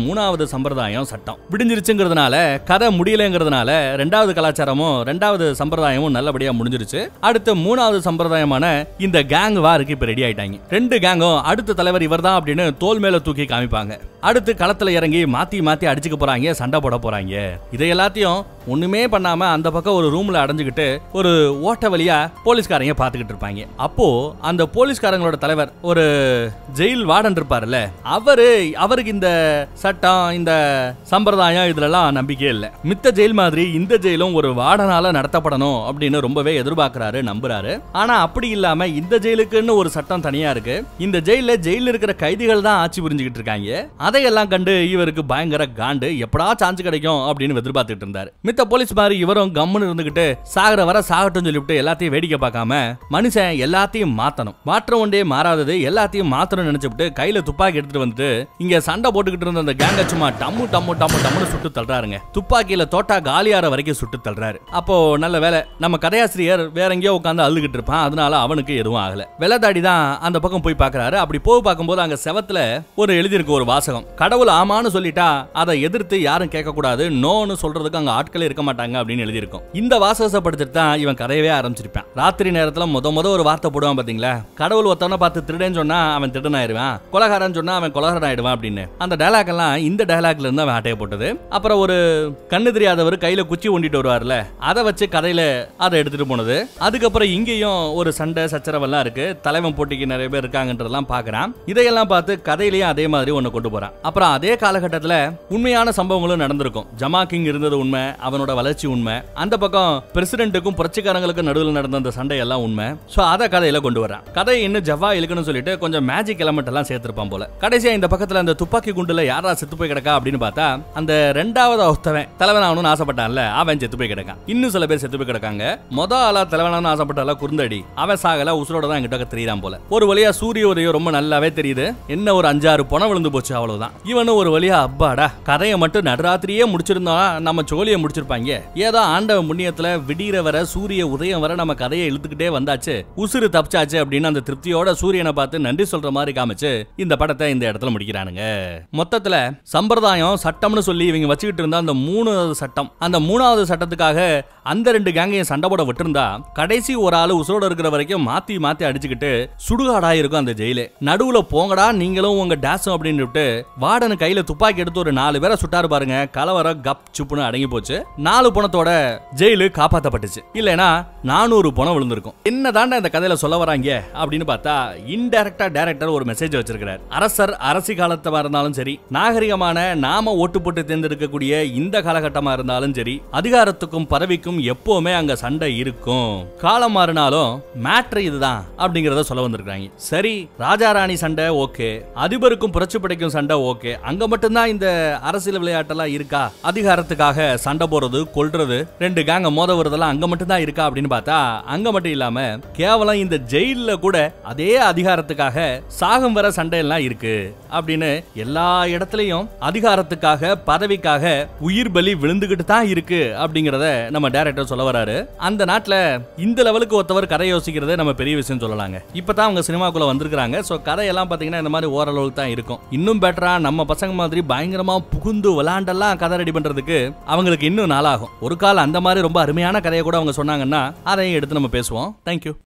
மூணாவது சம்பிரதாயம் சட்டம் விடிஞ்சிருச்சுங்கிறதுனால கதை முடியலங்கிறதுனால ரெண்டாவது கலாச்சாரமும் ரெண்டாவது சம்பிரதாயமும் நல்லபடியா முடிஞ்சிருச்சு அடுத்து மூணாவது சம்பிரதாயமான இந்த கேங் வாருக்கு இப்ப ரெடி ஆயிட்டாங்க ரெண்டு கேங்கும் அடுத்த தலைவர் இவர்தான் அப்படின்னு தோல் மேல தூக்கி காமிப்பாங்க அடுத்து களத்துல இறங்கி மாத்தி மாத்தி அடிச்சுக்க போறாங்க சண்டை போட போறாங்க இதை எல்லாத்தையும் ஒண்ணுமே பண்ணாம அந்த பக்கம் ஒரு ரூம்ல அடைஞ்சுக்கிட்டு ஒரு ஓட்ட வழியா போலீஸ்காரங்க பாத்துக்கிட்டு இருப்பாங்க அப்போ அந்த போலீஸ்காரங்களோட தலைவர் ஒரு ஜெயில் வார்டன் இருப்பாருல்ல அவரு அவருக்கு இந்த சட்டம் இந்த சம்பிரதாயம் இதுலலாம் நம்பிக்கையே இல்ல மித்த ஜெயில் மாதிரி இந்த ஜெயிலும் ஒரு வார்டனால நடத்தப்படணும் அப்படின்னு ரொம்பவே எதிர்பார்க்கறாரு நம்புறாரு ஆனா அப்படி இல்லாம இந்த ஜெயிலுக்குன்னு ஒரு சட்டம் தனியா இருக்கு இந்த ஜெயில ஜெயில இருக்கிற கைதிகள் தான் ஆட்சி புரிஞ்சுக்கிட்டு இருக்காங்க அதையெல்லாம் கண்டு இவருக்கு பயங்கர காண்டு எப்படா சான்ஸ் கிடைக்கும் அப்படின்னு எதிர்பார்த்துட்டு இருந்தாரு மித்த போலீஸ் மாதிரி இவரும் கம்முன்னு இருந்துகிட்டு சாகர வர சாகட்டும் சொல்லிவிட்டு எல்லாத்தையும் வேடிக்கை பார்க்காம மனுஷன் எல்லாத்தையும் மாத்தணும் மாற்ற ஒன்றே மாறாதது எல்லாத்தையும் மாத்தணும் நினைச்சுட்டு கையில துப்பாக்கி எடுத்துட்டு வந்துட்டு இங்க சண்டை போட்டுக்கிட்டு இருந்த அந்த கேங்க சும்மா டம்மு டம்மு டம்மு டம்முன்னு சுட்டு தள்ளுறாருங்க துப்பாக்கியில தோட்டா காலியார வரைக்கும் சுட்டு தள்ளுறாரு அப்போ நல்ல வேலை நம்ம கதையாசிரியர் வேற எங்கேயோ உட்காந்து அழுதுகிட்டு இருப்பான் அதனால அவனுக்கு எதுவும் ஆகல வெள்ளதாடி தான் அந்த பக்கம் போய் பார்க்கறாரு அப்படி போய் பார்க்கும்போது அங்க செவத்துல ஒரு எழுதியிருக்கு ஒரு வாசகம் கடவுள் ஆமான்னு சொல்லிட்டா அதை எதிர்த்து யாரும் கேட்க கூடாது நோன்னு சொல்றதுக்கு அங்க ஆட்களே இருக்க மாட்டாங்க அப்படின்னு எழுதியிருக்கும் இந்த வாசகத்தை படிச்சுட்டு தான் இவன் கதையவே ஆரம்பிச்சிருப்பான் ராத்திரி நேரத்துல முத முத ஒரு வார்த்தை போடுவான் பாத்தீங்களா கடவுள் ஒருத்தவனை பார்த்து திருடேன்னு சொன்னா அவன் திருடன் ஆயிடுவான் கொலகாரன் சொன்னா அவன் கொலகாரன் ஆயிடுவான் அப்படின்னு அந்த டயலாக் எல்லாம் இந்த டயலாக்ல இருந்து அவன் அட்டைய போட்டது அப்புறம் ஒரு கண்ணு தெரியாதவர் கையில குச்சி ஒண்டிட்டு வருவார்ல அதை வச்சு கதையில அதை எடுத்துட்டு போனது அதுக்கப்புறம் இங்கேயும் ஒரு சண்டை சச்சரவெல்லாம் இருக்கு தலைவன் போட்டிக்கு நிறைய பேர் இருக்காங்கன்றதெல்லாம் பாக்குறான் இதையெல்லாம் பார்த்து கதையிலயும் அதே மாதிரி ஒண்ணு கொண்டு போறான் அப்புறம் அதே காலகட்டத்துல உண்மையான சம்பவங்களும் நடந்திருக்கும் ஜமா கிங் இருந்தது உண்மை அவனோட வளர்ச்சி உண்மை அந்த பக்கம் பிரசிடென்ட்டுக்கும் புரட்சிக்காரங்களுக்கும் நடுவில் நடந்த அந்த சண்டை எல்லாம் உண்மை சோ அத கதையில கொண்டு வரான் கதையை இன்னும் ஜவ்வா இழுக்கணும்னு சொல்லிட்டு கொஞ்சம் மேஜிக் எலமெண்ட் எல்லாம் சேர்த்திருப்பான் போல கடைசியா இந்த பக்கத்துல அந்த துப்பாக்கி குண்டுல யாரா செத்து போய் கிடக்கா அப்படின்னு பார்த்தா அந்த ரெண்டாவது ஒருத்தவன் தலைவன் ஆகணும்னு ஆசைப்பட்டான்ல அவன் செத்து போய் கிடக்கான் இன்னும் சில பேர் செத்து போய் கிடக்காங்க மொத ஆளா தலைவனானு ஆசைப்பட்டால குறுந்தடி அவன் சாகல உசுரோட தான் எங்கிட்ட தெரியுறான் போல ஒரு வழியா சூரிய உதயம் ரொம்ப நல்லாவே தெரியுது என்ன ஒரு அஞ்சாறு பணம் விழுந்து போச்சு அவ்வளவுதான் இவனும் ஒரு வழியா அப்பாடா கதையை மட்டும் நடுராத்திரியே முடிச்சிருந்தோம் நம்ம சோழியை முடிச்சிருப்பாங்க ஏதோ ஆண்டவன் புண்ணியத்துல விடிகிற வர சூரிய உதயம் வர நம்ம கதையை இழுத்துக்கிட்டே வந்தாச்சு உசுறு தப்பிச்சாச்சு அப்படின்னு அந்த திருப்தியோட சூரியனை பார்த்து நன்றி சொல்ற மாதிரி காமிச்சு இந்த படத்தை இந்த இடத்துல முடிக்கிறானுங்க மொத்தத்துல சம்பிரதாயம் சட்டம்னு சொல்லி இவங்க வச்சுக்கிட்டு இருந்த அந்த மூணாவது சட்டம் அந்த மூணாவது சட்டத்துக்காக அந்த ரெண்டு கேங்கையும் சண்டை போட விட்டுருந்தா கடைசி ஒரு ஆளு உசுரோட இருக்கிற வரைக்கும் மாத்தி மாத்தி அடிச்சுக்கிட்டு சுடுகாடா இருக்கும் அந்த ஜெயிலு நடுவுல போங்கடா நீங்களும் உங்க டேஸும் அப்படின்னு விட்டு வார்டன் கையில துப்பாக்கி எடுத்து ஒரு நாலு பேரை சுட்டாரு பாருங்க கலவரம் கப் சுப்புன்னு அடங்கி போச்சு நாலு பணத்தோட ஜெயிலு காப்பாத்தப்பட்டுச்சு இல்லைனா நானூறு பணம் விழுந்திருக்கும் என்ன தாண்டா இந்த கதையில சொல்ல வராங்க அப்படின்னு பார்த்தா இன்டைரக்டா டைரக்டர் ஒரு மெசேஜ் வச்சிருக்கிறார் அரசர் அரசி காலத்தமா இருந்தாலும் சரி நாகரிகமான நாம ஓட்டு போட்டு தேர்ந்தெடுக்கக்கூடிய இந்த காலகட்டமா இருந்தாலும் சரி அதிகாரத்துக்கும் பதவிக்கும் எப்பவுமே அங்க சண்டை இருக்கும் காலம் மாறினாலும் மேட்ரு இதுதான் அப்படிங்கறத சொல்ல வந்திருக்காங்க சரி ராஜா ராணி சண்டை ஓகே அதிபருக்கும் புரட்சி படைக்கும் சண்டை ஓகே அங்க மட்டும்தான் இந்த அரசியல் விளையாட்டெல்லாம் இருக்கா அதிகாரத்துக்காக சண்டை போறது கொல்றது ரெண்டு கேங்க மோத வருதெல்லாம் அங்க மட்டும்தான் இருக்கா அப்படின்னு பார்த்தா அங்க மட்டும் இல்லாம கேவலம் இந்த ஜெயில்ல கூட அதே அதிகாரத்துக்காக சாகும் வர சண்டை எல்லாம் இருக்கு அப்படின்னு எல்லா இடத்துலயும் அதிகாரத்துக்காக பதவிக்காக உயிர் பலி விழுந்துகிட்டு தான் இருக்கு அப்படிங்கறத நம்ம டைரக்டர் சொல்ல வராரு அந்த நாட்டுல இந்த லெவலுக்கு ஒருத்தவர் கதை யோசிக்கிறதே நம்ம பெரிய விஷயம் சொல்லலாங்க இப்பதான் அவங்க சினிமாக்குள்ள வந்திருக்காங்க சோ கதையெல்லாம் பாத்தீங்கன்னா இந்த மாதிரி ஓரளவுக்கு தான் இருக்கும் இன்னும் பெட்டரா நம்ம பசங்க மாதிரி பயங்கரமா புகுந்து விளாண்டெல்லாம் கதை ரெடி பண்றதுக்கு அவங்களுக்கு இன்னும் நாளாகும் ஒரு கால் அந்த மாதிரி ரொம்ப அருமையான கதையை கூட அவங்க சொன்னாங்கன்னா அதையும் எடுத்து நம்ம பேசுவோம் தேங்க்யூ